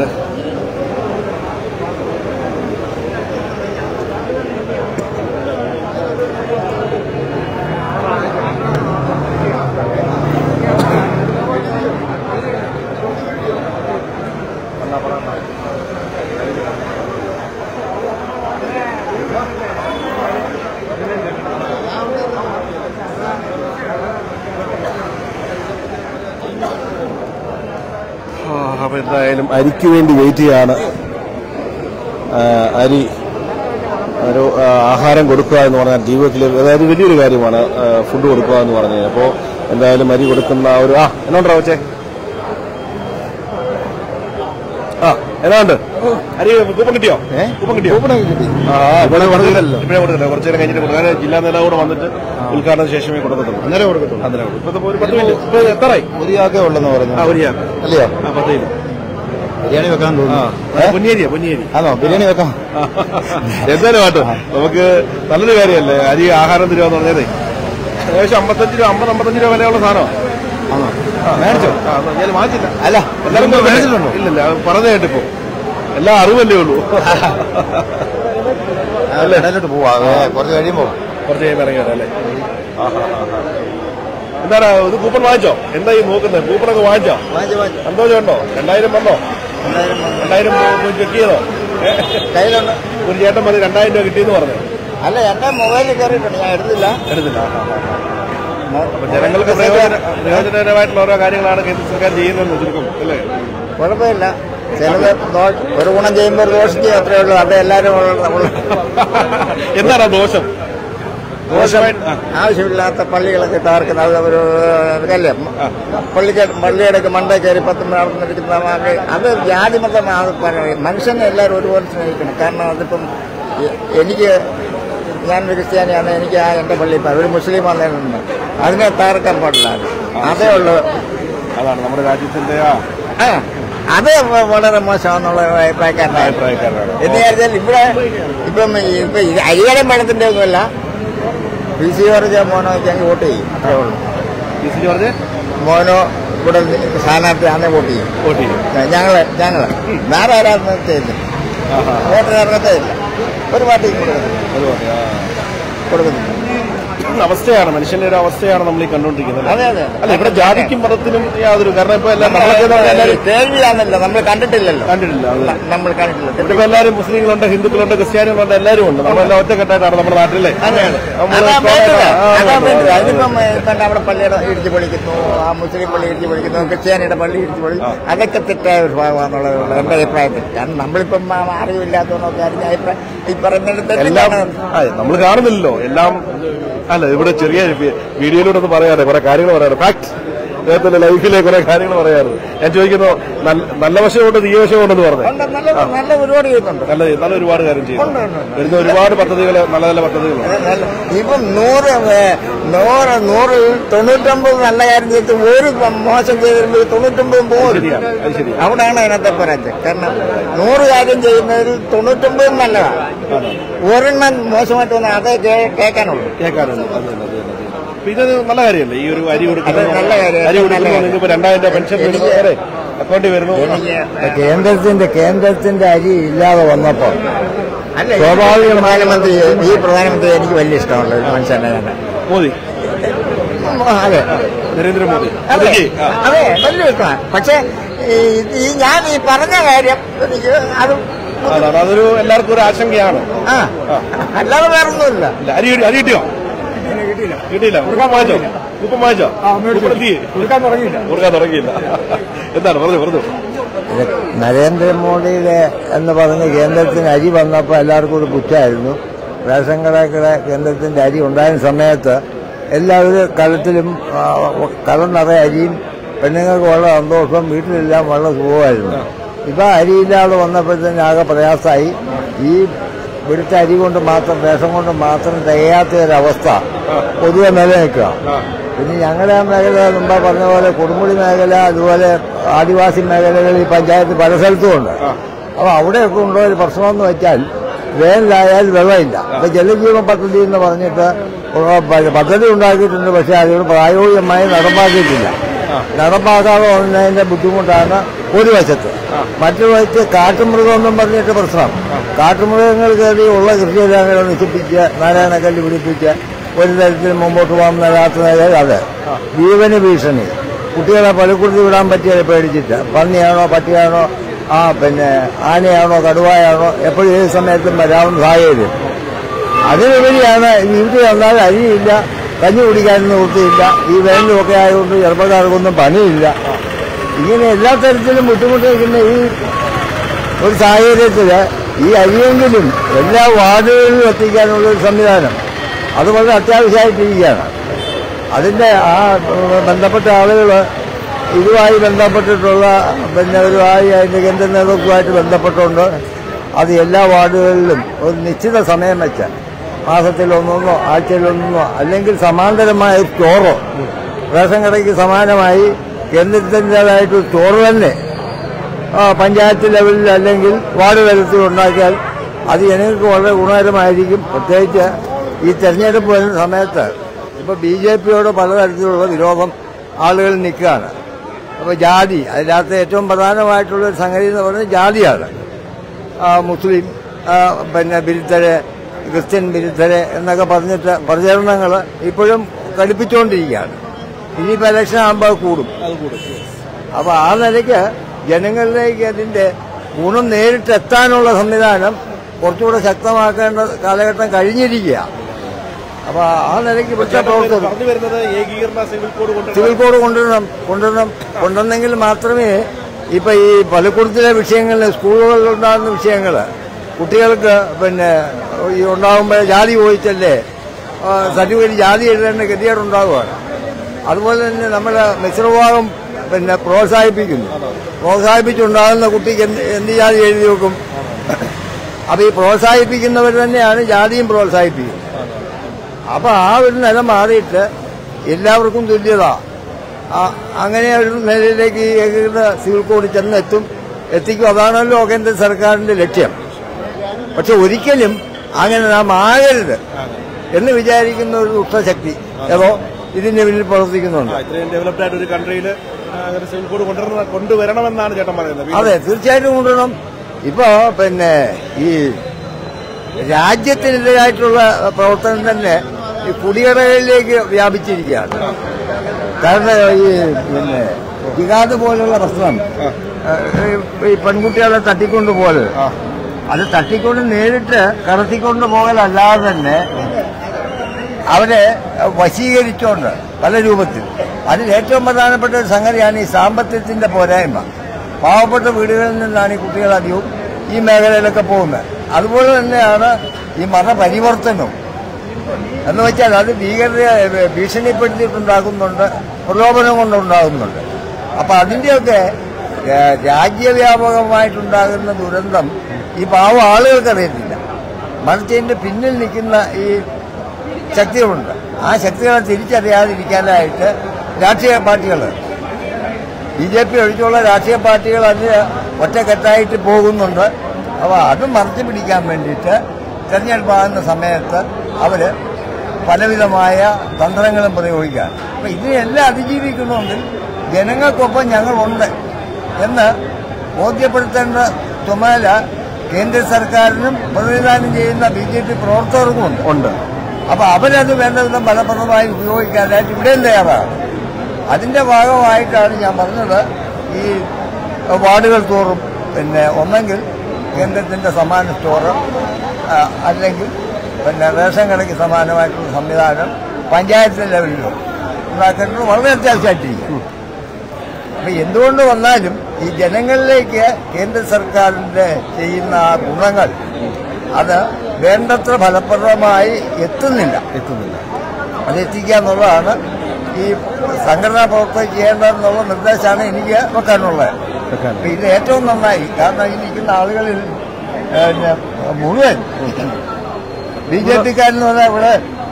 ആ, അപ്പൊ എന്തായാലും അരിക്ക് വേണ്ടി വെയിറ്റ് ചെയ്യാണ് ആ, അരി ഒരു ആ, ആഹാരം കൊടുക്കുക എന്ന് പറഞ്ഞാൽ ജീവിതത്തിൽ അതായത് വലിയൊരു കാര്യമാണ് ആ, ഫുഡ് കൊടുക്കുക എന്ന് പറഞ്ഞു കഴിഞ്ഞാൽ അപ്പോൾ എന്തായാലും അരി കൊടുക്കുന്ന ആ ഒരു ആ എന്നോണ്ടാ കൊച്ചേ ആ എന്നാണ്ട് അരി കൂപ്പൺ കിട്ടിയോ കൂപ്പൺ കിട്ടിയോ ആ ഇവിടെ കൊടുക്കില്ലല്ലോ ഇപ്പോഴേ കൊടുക്കില്ല കുറച്ച് നേരം കഴിഞ്ഞിട്ട് കൊടുക്കാം കാരണം ജില്ലാ നേതാവ് കൂടെ വന്നിട്ട് ഉദ്ഘാടന ശേഷമേ കൊടുക്കത്തുള്ളൂ അന്നേരം കൊടുക്കത്തുള്ളൂ അന്നേരം കൊടുക്കും ഇപ്പൊ ഒരു പത്ത് മിനിറ്റ് ഇപ്പൊ എത്രയായി ഒരു ചാക്കേ ഉള്ളെന്ന് പറഞ്ഞു ആ ഒരു ചാക്ക് അല്ലയോ ആ പത്ത് കിലോ ബിരിയാണി വെക്കാൻ ആ തോന്നുന്നു പൊന്നിയരിയാ പൊന്നിയരി ആണോ ബിരിയാണി വെക്കാം എന്തായാലും ആട്ടോ നമുക്ക് നല്ലൊരു കാര്യമല്ലേ അരി ആഹാരം തരുവാന്ന് പറഞ്ഞതേ ഏകദേശം അമ്പത്തഞ്ച് രൂപ അമ്പത് അമ്പത്തഞ്ച് രൂപ വിലയുള്ള സാധനമാണ് ആണോ മേടിച്ചോ ആ എന്നാ ഞാൻ വാങ്ങിച്ചില്ല അല്ല എല്ലാവരും പോയി മേടിച്ചിട്ടുണ്ടോ ഇല്ലില്ല അത് പറഞ്ഞു കേട്ടിപ്പോ എല്ലാം അറിവല്ലേ ഉള്ളൂ അല്ലേ ഇടയിലോട്ട് പോവാ അതെ, കുറച്ച് കഴിയുമ്പോ കുറച്ച് കഴിയുമ്പോൾ ഇറങ്ങി വരാം അല്ലേ എന്താണ് ഇത് കൂപ്പൺ വാങ്ങിച്ചോ എന്താ ഈ നോക്കുന്നത് കൂപ്പണൊക്കെ വാങ്ങിച്ചോ സന്തോഷം ഉണ്ടോ രണ്ടായിരം വന്നോ രണ്ടായിരം പോയി ചെക്ക് ചെയ്തോ ഏ? കയ്യിലുണ്ട് ഒരു ചേട്ടൻ മതി രണ്ടായിരം രൂപ കിട്ടിയെന്ന് പറഞ്ഞു അല്ല എന്റെ മൊബൈലിൽ കയറിയിട്ടുണ്ട് ഞാൻ എടുത്തില്ല എടുത്തില്ല ആ, ആ, ആ. അപ്പൊ ജനങ്ങൾക്ക് പ്രയോജന പ്രയോജനകരമായിട്ടുള്ള ഓരോ കാര്യങ്ങളാണ് കേന്ദ്ര സർക്കാർ ചെയ്യുന്നത് ചുരുക്കം അല്ലേ കുഴപ്പമില്ല ചിലത് ദോ- ഒരു ഗുണം ചെയ്യുമ്പോൾ ഒരു ദോഷം ചെയ്യും അത്രേ ഉള്ളൂ അത് എല്ലാവരും ഉള്ള- ഉള്ള- എന്താണ് ആ ദോഷം ദോഷമായിട്ട് ആ, ആവശ്യമില്ലാത്ത പള്ളികളൊക്കെ തകർക്കുന്ന അത് ഒരു ഇതല്ലേ പള്ളിക്ക് പള്ളിയുടെ മണ്ട കയറി പത്ത് നടന്നിരിക്കുന്ന ആ- അത് ജാതിമതം ആ പറയും. മനുഷ്യനെ എല്ലാവരും ഒരുപോലെ സ്നേഹിക്കണം കാരണം അതിപ്പം എ- എനിക്ക് ഞാനൊരു ക്രിസ്ത്യാനിയാണ് എനിക്ക് ആ എൻ്റെ പള്ളി ഇപ്പം ഒരു മുസ്ലിം വന്നിട്ടുണ്ട് അതിനെ തകർക്കാൻ പാടില്ല അതേ ഉള്ളൂ അതാണ് നമ്മുടെ രാജ്യത്തിന്റെ ആ ആ, അത് വ- വളരെ മോശമാണെന്നുള്ള അഭിപ്രായക്കാരനാണ് അഭിപ്രായക്കാരനാണ് എന്ന് വിചാരിച്ചാൽ ഇവിടെ ഇപ്പം ഈ- ഇപ്പൊ ഈ അരികടം വെള്ളത്തിന്റെ ഒന്നുമല്ല പി സി ജോർജ് മോനോ ഞങ്ങൾ വോട്ട് ചെയ്യും അത്രേ ഉള്ളൂ പി സി ജോർജ് മോനോ ഇവിടെ സ്ഥാനാർത്ഥി അന്നേ വോട്ട് ചെയ്യും വോട്ട് ചെയ്യും ഞങ്ങള് ഞങ്ങള് വേറെ ആരാന്ന് ചെയ്യുന്നില്ല വോട്ട് ഇറങ്ങത്തേ ഇല്ല ഒരു പാർട്ടിയും കൊടുക്കുന്നില്ല അതുപോലെ ആ. കൊടുക്കുന്നില്ല ഉം, അവസ്ഥയാണ് മനുഷ്യന്റെ ഒരു അവസ്ഥയാണ് നമ്മൾ ഈ കണ്ടുകൊണ്ടിരിക്കുന്നത് അതെ അതെ അല്ല ഇവിടെ ജാതിക്കും മതത്തിനും യാതൊരു കാരണം ഇപ്പൊ എല്ലാം നമ്മളൊക്കെ എന്ന് പറഞ്ഞാൽ എല്ലാവരും കേൾവിയാണല്ലോ നമ്മൾ കണ്ടിട്ടില്ലല്ലോ കണ്ടിട്ടില്ല അത് നമ്മൾ കണ്ടിട്ടില്ല ഇവിടെ ഇപ്പൊ എല്ലാവരും മുസ്ലിങ്ങളുണ്ട് ഹിന്ദുക്കളുണ്ട് ക്രിസ്ത്യാനികളുണ്ട് എല്ലാവരും ഉണ്ട് നമ്മളെല്ലാം ഒറ്റക്കെട്ടായിട്ടാണ് നമ്മുടെ നാട്ടിലെ അതെ, അതെ. നമ്മള് അതാ വേണ്ടത്. ആ, അതാ അതെ. വേണ്ടത്. അതിപ്പം ഏ, കണ്ട അവിടെ പള്ളിയുടെ ഇടിച്ചു പൊളിക്കുന്നു ആ മുസ്ലിം പള്ളി ഇടിച്ചു പൊളിക്കുന്നു ക്രിസ്ത്യാനിയുടെ പള്ളി ഇടിച്ചു പൊളിക്കുന്നു അതൊക്കെ തെറ്റായ ഒരു ഭാഗമാണെന്നുള്ളത് എന്റെ അഭിപ്രായത്തിൽ കാരണം നമ്മളിപ്പം ആ അറിവില്ലാത്തവനൊക്കെ അറിഞ്ഞ അഭിപ്രായം ഈ പറയുന്നത് എല്ലാം തെറ്റാണ് നമ്മൾ കാണുന്നില്ലല്ലോ എല്ലാം അല്ല ഇവിടെ ചെറിയ വി- വീഡിയോയിലൂടെ ഒന്ന് പറയാതെ കുറെ കാര്യങ്ങൾ പറയാറ് ഫാക്ട് അദ്ദേഹത്തിന്റെ ലൈഫിലെ കുറെ കാര്യങ്ങൾ പറയാറ് ഞാൻ ചോദിക്കുന്നു നല്ല- നല്ല വശമുണ്ട് തീയ വശമുണ്ടെന്ന് പറഞ്ഞു ഉണ്ട്, നല്ല നല്ല ഒരുപാട് ചെയ്യുന്നുണ്ട് നല്ല നല്ല ഒരുപാട് കാര്യം ഉണ്ട്, ചെയ്യുന്നു ഉണ്ട്, ഉണ്ട്. വരുന്ന ഒരുപാട് പദ്ധതികൾ നല്ല നല്ല പദ്ധതികളുണ്ട് അത് നല്ല- ഇപ്പം നൂറ് ഏ, നൂറ് നൂറ് തൊണ്ണൂറ്റൊമ്പത് നല്ല കാര്യം ചെയ്തിട്ട് ഒരു മോശം ചെയ്തിരുമ്പോൾ തൊണ്ണൂറ്റൊമ്പതും പോകും ശരിയാണ് അത് ശരിയാണ് അവിടെയാണ് അതിനകത്തെ പരാജയം കാരണം നൂറ് കാര്യം ചെയ്യുന്നതിൽ തൊണ്ണൂറ്റൊമ്പതും നല്ലതാണ് ഒരെണ്ണം മോശമായിട്ട് വന്നാൽ അതേ കേ- കേൾക്കാനുള്ളൂ കേൾക്കാറുണ്ട് അത് തന്നെ അത് തന്നെ അത് തന്നെ. അപ്പൊ ഇതൊരു നല്ല കാര്യമല്ലേ ഈ ഒരു അരി കൊടുക്കുന്നത് അത് നല്ല കാര്യം. അരി നല്ല കൊടുക്കുന്നു കാര്യം. നിങ്ങൾക്ക് രണ്ടായിരം രൂപ പെൻഷൻ വരുന്നു അതെ അക്കൗണ്ടിൽ വരുന്നു കേന്ദ്രത്തിന്റെ കേന്ദ്രത്തിന്റെ അരി ഇല്ലാതെ വന്നപ്പോ അല്ല സ്വാഭാവിക പ്രധാനമന്ത്രി ഈ പ്രധാനമന്ത്രി എനിക്ക് വലിയ ഇഷ്ടമുള്ള ഒരു മനുഷ്യനെ ഞാൻ മോദി അതെ നരേന്ദ്രമോദി അതെ മോദിജി ആ. അതെ വലിയ ഇഷ്ടമാണ് പക്ഷെ ഈ- ഈ ഞാൻ ഈ പറഞ്ഞ കാര്യം എനിക്ക് അത് അതാണ് അതൊരു എല്ലാവർക്കും ഒരു ആശങ്കയാണ് ആ അല്ലാതെ വേറൊന്നുമില്ല ഇല്ല, അരി കിട്ടി- അരി കിട്ടിയോ കിട്ടിയില്ല കുപ്പം വാങ്ങിച്ചോ കുപ്പം വാങ്ങിച്ചോ കുപ്പം എത്തി കൊടുക്കാൻ തുടങ്ങിയില്ല കൊടുക്കാൻ തുടങ്ങിയില്ല എന്താണ് പറഞ്ഞു പറഞ്ഞു ഇത് നരേന്ദ്രമോദിയുടെ എന്ന് പറഞ്ഞ് കേന്ദ്രത്തിന് അരി വന്നപ്പോൾ എല്ലാവർക്കും ഒരു പുച്ഛമായിരുന്നു റേഷൻ കടയുടെ കേന്ദ്രത്തിന്റെ അരി ഉണ്ടായിരുന്ന സമയത്ത് എല്ലാവരും കലത്തിലും ആ, കലം നിറയെ അരിയും പെണ്ണുങ്ങൾക്ക് വളരെ സന്തോഷം വീട്ടിലെല്ലാം വളരെ സുഖമായിരുന്നു ഇപ്പൊ അരിയില്ലാതെ വന്നപ്പോഴത്തേന് ആകെ പ്രയാസമായി ഈ ഇവിടുത്തെ അരി കൊണ്ട് മാത്രം റേഷൻ കൊണ്ട് മാത്രം തികയാത്ത ഒരവസ്ഥ പൊതുവെ നിലനിൽക്കുക പിന്നെ ഞങ്ങളുടെ ആ മേഖല മുമ്പ് പറഞ്ഞ പോലെ കൊടുമുടി മേഖല അതുപോലെ ആദിവാസി മേഖലകളിൽ ഈ പഞ്ചായത്ത് പല സ്ഥലത്തും ഉണ്ട് അപ്പോൾ അവിടെയൊക്കെ ഉള്ള ഒരു പ്രശ്നമെന്ന് വെച്ചാൽ വേനലായാൽ വെള്ളമില്ല അപ്പൊ ജലജീവൻ പദ്ധതി എന്ന് പറഞ്ഞിട്ട് ഉള്ള പ- പദ്ധതി ഉണ്ടാക്കിയിട്ടുണ്ട് പക്ഷെ അതിന് പ്രായോഗികമായി നടപ്പാക്കിയിട്ടില്ല നടപ്പാക്കാതെ വന്നതിന്റെ ബുദ്ധിമുട്ടാണ് ഒരു വശത്ത് മറ്റൊരു വശത്ത് കാട്ടുമൃഗം എന്നും പറഞ്ഞിട്ട് പ്രശ്നം കാട്ടുമൃഗങ്ങൾ കയറി ഉള്ള കൃഷിയെല്ലാം നശിപ്പിച്ച് നാരായണക്കല്ല് പിടിപ്പിച്ച് ഒരു തരത്തിൽ മുമ്പോട്ട് പോകാൻ നിലനിർത്തുന്നത് അത് ജീവന് ഭീഷണി കുട്ടികളെ പള്ളിക്കുടുത്ത് വിടാൻ പറ്റിയത് പേടിച്ചിട്ട് പന്നിയാണോ പട്ടിയാണോ ആ പിന്നെ ആനയാണോ കടുവായാണോ എപ്പോഴും ഏത് സമയത്തും വരാവുന്ന സാഹചര്യം അതിനുപരിയാണ് വീട്ടിൽ വന്നാൽ അരിയില്ല കഞ്ഞി കുടിക്കാനൊന്നും വൃത്തിയില്ല ഈ വേനലുമൊക്കെ ആയതുകൊണ്ട് ചെറുപ്പക്കാർക്കൊന്നും പണിയില്ല ഇങ്ങനെ എല്ലാ തരത്തിലും ബുദ്ധിമുട്ട് നിൽക്കുന്ന ഈ ഒരു സാഹചര്യത്തിൽ ഈ അരിയെങ്കിലും എല്ലാ വാർഡുകളിലും എത്തിക്കാനുള്ള ഒരു സംവിധാനം അത് വളരെ അത്യാവശ്യമായിട്ടിരിക്കുകയാണ് അതിൻ്റെ ആ ഏഹ്, ബന്ധപ്പെട്ട ആളുകൾ ഇതുമായി ബന്ധപ്പെട്ടിട്ടുള്ള പിന്നെ ഒരുമായി അതിൻ്റെ കേന്ദ്ര നേതൃത്വമായിട്ട് ബന്ധപ്പെട്ടുകൊണ്ട് അത് എല്ലാ വാർഡുകളിലും ഒരു നിശ്ചിത സമയം വെച്ച് മാസത്തിൽ ഒന്നൊന്നോ ആഴ്ചയിൽ ഒന്നോ അല്ലെങ്കിൽ സമാന്തരമായ ഒരു സ്റ്റോറോ റേഷൻ കടയ്ക്ക് സമാനമായി കേന്ദ്രത്തിൻ്റെതായിട്ട് ഒരു സ്റ്റോറ് തന്നെ ആ, പഞ്ചായത്ത് ലെവലിൽ അല്ലെങ്കിൽ വാർഡ് തലത്തിൽ ഉണ്ടാക്കിയാൽ അത് ജനങ്ങൾക്ക് വളരെ ഗുണകരമായിരിക്കും പ്രത്യേകിച്ച് ഈ തെരഞ്ഞെടുപ്പ് വരുന്ന സമയത്ത് ഇപ്പോൾ ബി ജെ പിയോട് പലതരത്തിലുള്ള വിരോധം ആളുകൾ നിൽക്കുകയാണ് അപ്പോൾ ജാതി അതിനകത്ത് ഏറ്റവും പ്രധാനമായിട്ടുള്ള ഒരു സംഗതി എന്ന് പറയുന്നത് ജാതിയാണ് ആ, മുസ്ലിം ആ, പിന്നെ ബിരുദ്ധര് ക്രിസ്ത്യൻ ബിരുദ്ധര് എന്നൊക്കെ പറഞ്ഞിട്ട് പ്രചരണങ്ങൾ ഇപ്പോഴും കടുപ്പിച്ചുകൊണ്ടിരിക്കുകയാണ് ഇനിയിപ്പോൾ ഇലക്ഷൻ ആകുമ്പോൾ അത് കൂടും അപ്പോൾ ആ നിലയ്ക്ക് ജനങ്ങളിലേക്ക് അതിന്റെ ഗുണം നേരിട്ട് എത്താനുള്ള സംവിധാനം കുറച്ചുകൂടെ ശക്തമാക്കേണ്ട കാലഘട്ടം കഴിഞ്ഞിരിക്കുക അപ്പോൾ ആ നിലയ്ക്ക് ഇവിടുത്തെ പ്രവർത്തനം പറഞ്ഞു വരുന്നത് ഏകീകരണ സിവിൽ കോഡ് കൊണ്ട് സിവിൽ കോഡ് കൊണ്ടുവരണം കൊണ്ടുവരണം കൊണ്ടുവന്നെങ്കിൽ മാത്രമേ ഇപ്പൊ ഈ പലക്കുടത്തിലെ വിഷയങ്ങളിൽ സ്കൂളുകളിൽ ഉണ്ടാകുന്ന വിഷയങ്ങൾ കുട്ടികൾക്ക് പിന്നെ ഈ ഉണ്ടാകുമ്പോൾ ജാതി ചോദിച്ചല്ലേ സർട്ടിഫിക്കറ്റ് ജാതി എഴുതേണ്ട ഗതികേടുണ്ടാവുകയാണ് അതുപോലെ തന്നെ നമ്മൾ മിശ്രഭാഗം പിന്നെ പ്രോത്സാഹിപ്പിക്കുന്നു പ്രോത്സാഹിപ്പിച്ചുണ്ടാകുന്ന കുട്ടിക്ക് എന്ത് എന്ത് ജാതി എഴുതി വെക്കും അപ്പൊ ഈ പ്രോത്സാഹിപ്പിക്കുന്നവർ തന്നെയാണ് ജാതിയും പ്രോത്സാഹിപ്പിക്കുന്നത് അപ്പൊ ആ ഒരു നില മാറിയിട്ട് എല്ലാവർക്കും തുല്യത ആ- അങ്ങനെ ഒരു നിലയിലേക്ക് ഈ ഏകീകൃത സിവിൽ കോഡ് ചെന്നെത്തും എത്തിക്കും അതാണല്ലോ കേന്ദ്ര സർക്കാരിന്റെ ലക്ഷ്യം പക്ഷെ ഒരിക്കലും അങ്ങനെ നാം ആകരുത് എന്ന് വിചാരിക്കുന്ന ഒരു ദുഷ്ടശക്തി ഏതോ ഇതിന്റെ പിന്നിൽ പ്രവർത്തിക്കുന്നുണ്ട് ആ, ഇത്രയും ഡെവലപ്ഡ് ആയിട്ട് ഒരു കൺട്രിയിൽ അങ്ങനെ സിവിൽ കോഡ് കൊണ്ടുവരണ കൊണ്ടുവരണമെന്നാണ് ചേട്ടൻ പറയുന്നത് അതെ തീർച്ചയായിട്ടും കൊണ്ടുവരണം ഇപ്പോ പിന്നെ ഈ രാജ്യത്തിനെതിരായിട്ടുള്ള പ്രവർത്തനം തന്നെ ഈ കുടികടകളിലേക്ക് വ്യാപിച്ചിരിക്കുകയാണ് കാരണം ഈ പിന്നെ ജിഹാദ് പോലുള്ള പ്രശ്നം ഏഹ്, ഈ പെൺകുട്ടികളെ തട്ടിക്കൊണ്ട് പോലെ അത് തട്ടിക്കൊണ്ട് നേരിട്ട് കടത്തിക്കൊണ്ട് പോകലല്ലാതെ തന്നെ അവരെ വശീകരിച്ചുകൊണ്ട് പല രൂപത്തിൽ അതിൽ ഏറ്റവും പ്രധാനപ്പെട്ട ഒരു സംഗതിയാണ് ഈ സാമ്പത്തികത്തിന്റെ പോരായ്മ പാവപ്പെട്ട വീടുകളിൽ നിന്നാണ് ഈ കുട്ടികൾ അധികവും ഈ മേഖലയിലൊക്കെ പോകുന്നത് അതുപോലെ തന്നെയാണ് ഈ മതപരിവർത്തനവും എന്ന് വെച്ചാൽ അത് ഭീകരത ഭീഷണിപ്പെടുത്തിയിട്ടുണ്ടാക്കുന്നുണ്ട് പ്രലോഭനം കൊണ്ടുണ്ടാകുന്നുണ്ട് അപ്പൊ അതിന്റെയൊക്കെ ഏഹ്, രാജ്യവ്യാപകമായിട്ടുണ്ടാകുന്ന ദുരന്തം ഈ പാവ ആളുകൾക്ക് അറിയത്തില്ല മറിച്ച് ഇതിന്റെ പിന്നിൽ നിൽക്കുന്ന ഈ ശക്തികളുണ്ട് ആ ശക്തികളെ തിരിച്ചറിയാതിരിക്കാനായിട്ട് രാഷ്ട്രീയ പാർട്ടികൾ ബി ജെ പി ഒഴിച്ചുള്ള രാഷ്ട്രീയ പാർട്ടികൾ അതിന് ഒറ്റക്കെട്ടായിട്ട് പോകുന്നുണ്ട് അപ്പോൾ അത് മറച്ചു പിടിക്കാൻ വേണ്ടിയിട്ട് തെരഞ്ഞെടുപ്പാകുന്ന സമയത്ത് അവർ പലവിധമായ തന്ത്രങ്ങളും പ്രയോഗിക്കുകയാണ് അപ്പം ഇതിനെല്ലാം അതിജീവിക്കണമെങ്കിൽ ജനങ്ങൾക്കൊപ്പം ഞങ്ങളുണ്ട് എന്ന് ബോധ്യപ്പെടുത്തേണ്ട ചുമതല കേന്ദ്ര സർക്കാരിനും പ്രതിനിധാനം ചെയ്യുന്ന ബി ജെ പി പ്രവർത്തകർക്കുമുണ്ട് ഉണ്ട് അപ്പൊ അവരത് വേണ്ട വിധം ഫലപ്രദമായി ഉപയോഗിക്കാനായിട്ട് ഇവിടെയും തയ്യാറാണ് അതിന്റെ ഭാഗമായിട്ടാണ് ഞാൻ പറഞ്ഞത് ഈ വാർഡുകൾ തോറും പിന്നെ ഒന്നെങ്കിൽ കേന്ദ്രത്തിന്റെ സമാന സ്റ്റോറ് ആ, അല്ലെങ്കിൽ പിന്നെ റേഷൻ കടയ്ക്ക് സമാനമായിട്ടുള്ള സംവിധാനം പഞ്ചായത്ത് ലെവലിലും ഉണ്ടാക്കേണ്ടത് വളരെ അത്യാവശ്യമായിട്ടിരിക്കും അപ്പൊ എന്തുകൊണ്ട് വന്നാലും ഈ ജനങ്ങളിലേക്ക് കേന്ദ്ര സർക്കാരിന്റെ ചെയ്യുന്ന ആ ഗുണങ്ങൾ അത് വേണ്ടത്ര ഫലപ്രദമായി എത്തുന്നില്ല എത്തുന്നില്ല അത് എത്തിക്കുക എന്നുള്ളതാണ് ഈ സംഘടനാ പ്രവർത്തനം ചെയ്യേണ്ടതെന്നുള്ള നിർദ്ദേശമാണ് എനിക്ക് വെക്കാനുള്ളത് അപ്പൊ ഇത് ഏറ്റവും നന്നായി കാരണം ഈ നിൽക്കുന്ന ആളുകളിൽ ഏ, പിന്നെ മുഴുവൻ ബി ജെ പിക്കാരെന്ന് പറഞ്ഞാൽ ഇവിടെ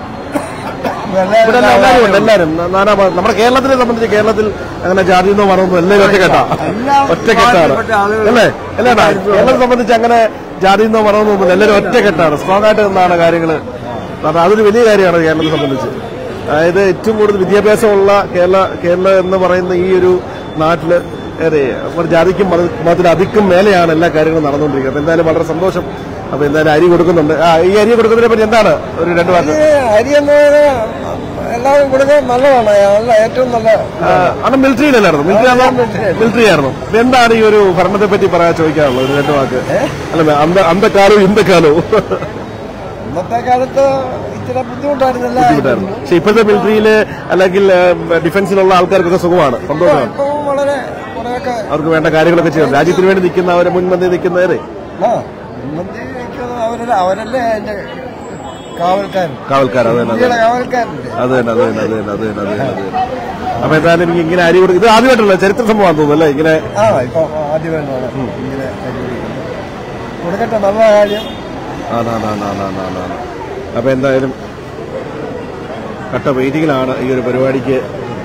ഇവിടെ എല്ലാം എല്ലാവരും ഉണ്ട് എല്ലാവരും നാനാ ഭാ- നമ്മുടെ കേരളത്തിനെ സംബന്ധിച്ച് കേരളത്തിൽ അങ്ങനെ ജാതിയെന്നോ മറന്നോ എല്ലാവരും ഒറ്റക്കെട്ടാ എല്ലാ ഒറ്റക്കെട്ടാണ് വിഭാഗത്തിൽപ്പെട്ട ആളുകളും അല്ലേ അല്ലേടാ കേരളത്തെ സംബന്ധിച്ച് അങ്ങനെ ജാതിയെന്നോ മറന്നൊന്നുമില്ല എല്ലാവരും ഒറ്റക്കെട്ടാണ് സ്ട്രോങ് ആയിട്ട് നിന്നാണ് കാര്യങ്ങള് അത് അതൊരു വലിയ കാര്യമാണ് കേരളത്തെ സംബന്ധിച്ച് അതായത് ഏറ്റവും കൂടുതൽ വിദ്യാഭ്യാസമുള്ള കേരള കേരളം എന്ന് പറയുന്ന ഈ ഒരു നാട്ടില് ഏറെ ഒരു ജാതിക്കും മത- മതത്തിനും അധികം മേലെയാണ് എല്ലാ കാര്യങ്ങളും നടന്നുകൊണ്ടിരിക്കുന്നത് അപ്പൊ എന്തായാലും വളരെ സന്തോഷം അപ്പൊ എന്തായാലും അരി കൊടുക്കുന്നുണ്ട് ആ ഈ അരി കൊടുക്കുന്നതിനെ പറ്റി എന്താണ് ഒരു രണ്ട് വാക്ക് അരി എന്ന് എല്ലാവരും കൊടുക്കാൻ നല്ലതാണ് നല്ല ഏറ്റവും നല്ല ആ, അന്ന് മിലിറ്ററിയിലല്ലായിരുന്നു മിലിറ്ററി ആണോ മിലിറ്ററി ആയിരുന്നു അപ്പൊ എന്താണ് ഈ ഒരു ഭരണത്തെ പറ്റി പറയാൻ ചോദിക്കാനുള്ളത് ഒരു രണ്ട് വാക്ക് അല്ല അന്ത അന്തക്കാലവും ഇന്ത്യക്കാലവും ഇന്നത്തെ കാലത്ത് ഇച്ചിരി ബുദ്ധിമുട്ടായിരുന്നില്ല ബുദ്ധിമുട്ടായിരുന്നു പക്ഷെ ഇപ്പോഴത്തെ മിലിറ്ററിയില് അല്ലെങ്കിൽ ആ, ഡിഫൻസിലുള്ള ആൾക്കാർക്കൊക്കെ സുഖമാണ് സന്തോഷമാണ് ഇപ്പൊ വളരെ കുറെയൊക്കെ അവർക്ക് വേണ്ട കാര്യങ്ങളൊക്കെ ചെയ്യണം രാജ്യത്തിന് വേണ്ടി നിൽക്കുന്ന അവരെ മുൻപന്തി നിൽക്കുന്നവരെ ആ അവരല്ലേ അവരല്ലേ എന്റെ കാവൽക്കാരൻ കാവൽക്കാർ അത് തന്നെ അത് തന്നെ. കാവൽക്കാരല്ലേ അത് തന്നെ അത് തന്നെ അത് തന്നെ അത് തന്നെ അത് തന്നെ അത് തന്നെ അപ്പൊ എന്തായാലും എനിക്ക് ഇങ്ങനെ അരി കൊടുക്കും ഇത് ആദ്യമായിട്ടുള്ള ചരിത്ര സംഭവം തോന്നുന്നു അല്ലേ ഇങ്ങനെ ആ ഇപ്പൊ ആദ്യമായിട്ടാണ് ഇങ്ങനെ അരി കൊടുക്കുന്നത്. കൊടുക്കട്ടെ നല്ല കാര്യം ആണ് ആണ് ആണ് ആണ് ആണ് ആണ് ആണ്. അപ്പൊ എന്തായാലും കട്ട വെയിറ്റിംഗിലാണ് ഈ ഒരു പരിപാടിക്ക്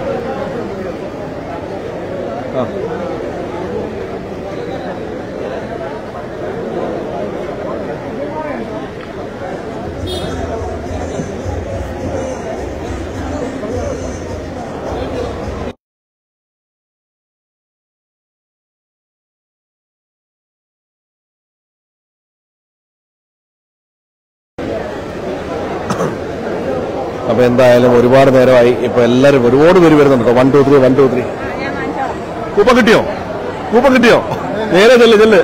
ആ അപ്പൊ എന്തായാലും ഒരുപാട് നേരമായി ഇപ്പൊ എല്ലാരും ഒരുപാട് പേര് വരുന്നുണ്ട് one two three one two three coupon കിട്ടിയോ കൂപ്പൺ കിട്ടിയോ നേരെ ചെല്ല് ചെല്ല്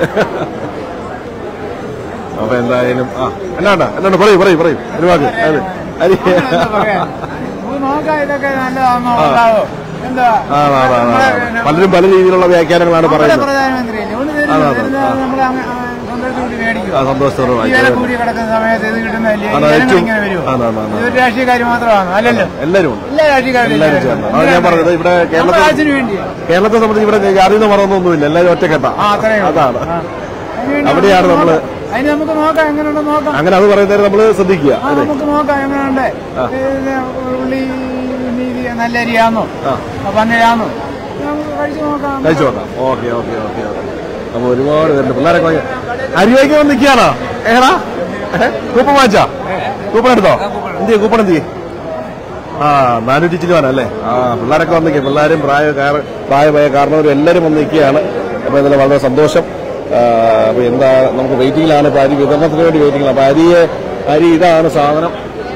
അപ്പൊ എന്തായാലും ആ എന്നാണ്ടാ എന്നാണ്ട് പറയൂ പറയൂ പറയൂ ഒരു വാക്ക് അതെ അരി നോക്കാം ഇതൊക്കെ നല്ലതാണോ ആ. ഉണ്ടാവോ എന്താ ആ, ആ, ആ, ആ, ആ. പലരും പല രീതിയിലുള്ള വ്യാഖ്യാനങ്ങളാണ് പറയുന്നത് പ്രധാനമന്ത്രി ഇവിടെ അതെ, അതെ, ആ. നമ്മൾ സന്തോഷത്തോടെ മേടിക്കും ആ സന്തോഷത്തോടെ ഈ വില കൂടി കിടക്കുന്ന സമയത്ത് ഇത് കിട്ടുന്നതല്ലേ ആണ് ജനങ്ങൾ ഏറ്റവും- ഇങ്ങനെ വരുമോ ആണ്, ആണ്, ആണ്. ഇതൊരു രാഷ്ട്രീയക്കാർ മാത്രമാണ് അല്ലല്ലോ എല്ലാരും ഉണ്ട് എല്ലാ രാഷ്ട്രീയക്കാരും എല്ലാവരും ചേർന്ന് അത് ഞാൻ പറഞ്ഞത് ഇവിടെ നമ്മുടെ കേരളത്തിൽ രാജ്യത്തിന് വേണ്ടിയാ കേരളത്തെ സംബന്ധിച്ച് ഇവിടെ ജാതിന്ന് മറന്നൊന്നുമില്ല എല്ലാവരും ഒറ്റക്കെട്ട ആ അത്രയും അതാണ് അതിനുവേണ്ടി അവിടെയാണ് നമുക്ക് നമ്മള് നോക്കാം. അതിന് നമുക്ക് നോക്കാം എങ്ങനെയുണ്ടോ നോക്കാം അങ്ങനെ അത് പറയുന്നേരം നമ്മൾ ശ്രദ്ധിക്കുക ആ അല്ലേ നമുക്ക് നോക്കാം എങ്ങനെയുണ്ട് ആ. ഇത് ഉള്ളി നീതി നല്ല അരിയാന്നോ ആ പന്നയാന്നോ നമുക്ക് കഴിച്ചു നോക്കാം കഴിച്ചു നോക്കാം ഓക്കെ ഓക്കെ ഓക്കെ ഓക്കെ അപ്പൊ ഒരുപാട് പേരുണ്ട് പിള്ളേരൊക്കെ വാങ്ങി- അരി വാങ്ങിക്കാൻ വന്ന് നിൽക്കുകയാണോ ഏടാ കൂപ്പൺ വാങ്ങിച്ചാ കൂപ്പൺ എടുത്തോ എന്ത് ചെയ്യും കൂപ്പൺ എന്ത് ചെയ്യും ആ നാനൂറ്റി ചില്ലുവാനല്ലേ ആ പിള്ളേരൊക്കെ വന്ന് നിൽക്കുക പിള്ളേരും പ്രായ കാര- പ്രായമായ കാരണവരും എല്ലാവരും വന്ന് നിൽക്കുകയാണ് അപ്പൊ എന്തായാലും വളരെ സന്തോഷം ആ, അപ്പൊ എന്താ നമുക്ക് വെയിറ്റിംഗിലാണ് ഇപ്പൊ അരി വിതരണത്തിന് വേണ്ടി വെയിറ്റിംഗിലാണ് അപ്പൊ അരിയെ അരി ഇതാണ് സാധനം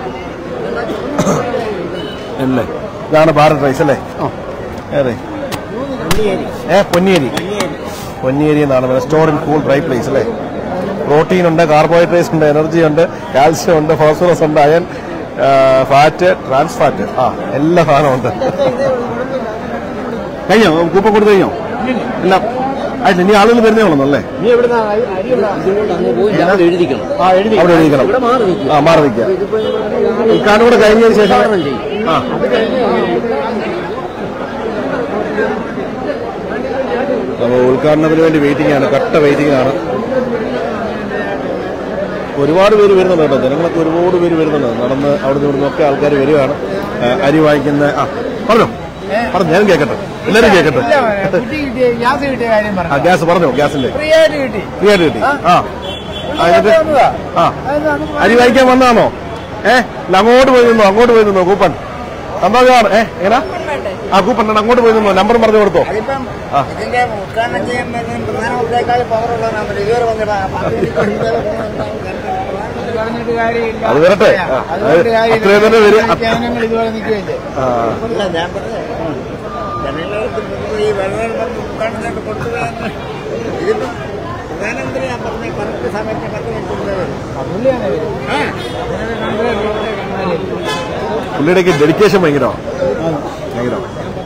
അല്ലേ ഇതാണ് ഭാരത് റൈസ് അല്ലേ അതെ ഏ പൊന്നിയരി പൊന്നിയരി എന്നാണ് store in cool dry place അല്ലേ പ്രോട്ടീൻ ഉണ്ട് കാർബോഹൈഡ്രേറ്റ്സ് ഉണ്ട് എനർജി ഉണ്ട് കാൽസ്യം ഉണ്ട് ഫോസ്ഫറസ് ഉണ്ട് അയൺ ഫാറ്റ് ട്രാൻസ് ഫാറ്റ് ആ എല്ലാ സാധനവും ഉണ്ട് കഴിഞ്ഞോ കൂപ്പൺ കൊടുത്തു കഴിഞ്ഞോ ഇല്ല അല്ല ഇനി ആളുകൾ വരുന്നേ ഉള്ളൂ അല്ലേ അവിടെ എഴുതിക്കണം അവിടെ എഴുതിക്കണം ആ മാറി നിൽക്കുക ഈ കാർഡ് കൂടെ കഴിഞ്ഞതിന് ശേഷം ആ അപ്പോൾ ഉദ്ഘാടനത്തിന് വേണ്ടി വെയിറ്റിംഗ് ആണ് കട്ട വെയിറ്റിംഗ് ആണ് ഒരുപാട് പേര് വരുന്നുണ്ട് കേട്ടോ ജനങ്ങളൊക്കെ ഒരുപാട് പേര് വരുന്നുണ്ട് നടന്ന് അവിടെ നിന്ന് ഒക്കെ ആൾക്കാർ വരികയാണ് ആ, അരി വാങ്ങിക്കുന്ന ആ പറഞ്ഞോ പറഞ്ഞു ഞാനും കേൾക്കട്ടെ എല്ലാവരും കേൾക്കട്ടെ ഇല്ല മോനെ, കുട്ടി കിട്ടിയ ഗ്യാസ് കിട്ടിയ കാര്യം ആ പറഞ്ഞു ഗ്യാസ് പറഞ്ഞോ ഗ്യാസിന്റെ ഫ്രീ ആയിട്ട് കിട്ടി ഫ്രീ ആയിട്ട് കിട്ടി ആ ആ, എന്നിട്ട് വന്നതാ. ആ അത് നമുക്ക് അരി വാങ്ങിക്കാൻ വന്നാണോ ഏ ഇല്ല, അങ്ങോട്ട് പോയി നിന്നോ അങ്ങോട്ട് പോയി നിന്നോ കൂപ്പൺ സന്തോഷമാണ് ഏ എങ്ങനാ ആ കൂപ്പൺ ഉണ്ട്, അങ്ങോട്ട് പോയി നിന്നോ നമ്പർ പറഞ്ഞു കൊടുത്തോ അതിപ്പം ആ. ഇതിന്റെ ഉദ്ഘാടനം ചെയ്യുന്നതിന് പ്രധാനമന്ത്രിയേക്കാൾ പവറുള്ളതാണ് ഇതുവരെ വന്നിട്ട് പറഞ്ഞിട്ട് കാര്യമില്ല അത് വരട്ടെ. ആ, അതുകൊണ്ട് അത് കാര്യമില്ല. അത്രയും തന്നെ വരും. ജനങ്ങൾ ഇതുപോലെ നിൽക്കുകയല്ലേ ആ അല്ല ഞാൻ പറഞ്ഞത് ജനങ്ങൾക്ക് ഈ വെള്ളം ഉദ്ഘാടനമായിട്ട് കൊടുത്തുകയാണ് ഇതിപ്പം പ്രധാനമന്ത്രി ഞാൻ പറഞ്ഞ കറക്റ്റ് സമയത്ത് പത്ത് മിനിറ്റ് മുമ്പേ വരും പുള്ളിയാണ് ഇവര്. പുള്ളിയുടെയൊക്കെ ഡെഡിക്കേഷൻ ഭയങ്കരമാണ് ഭയങ്കരം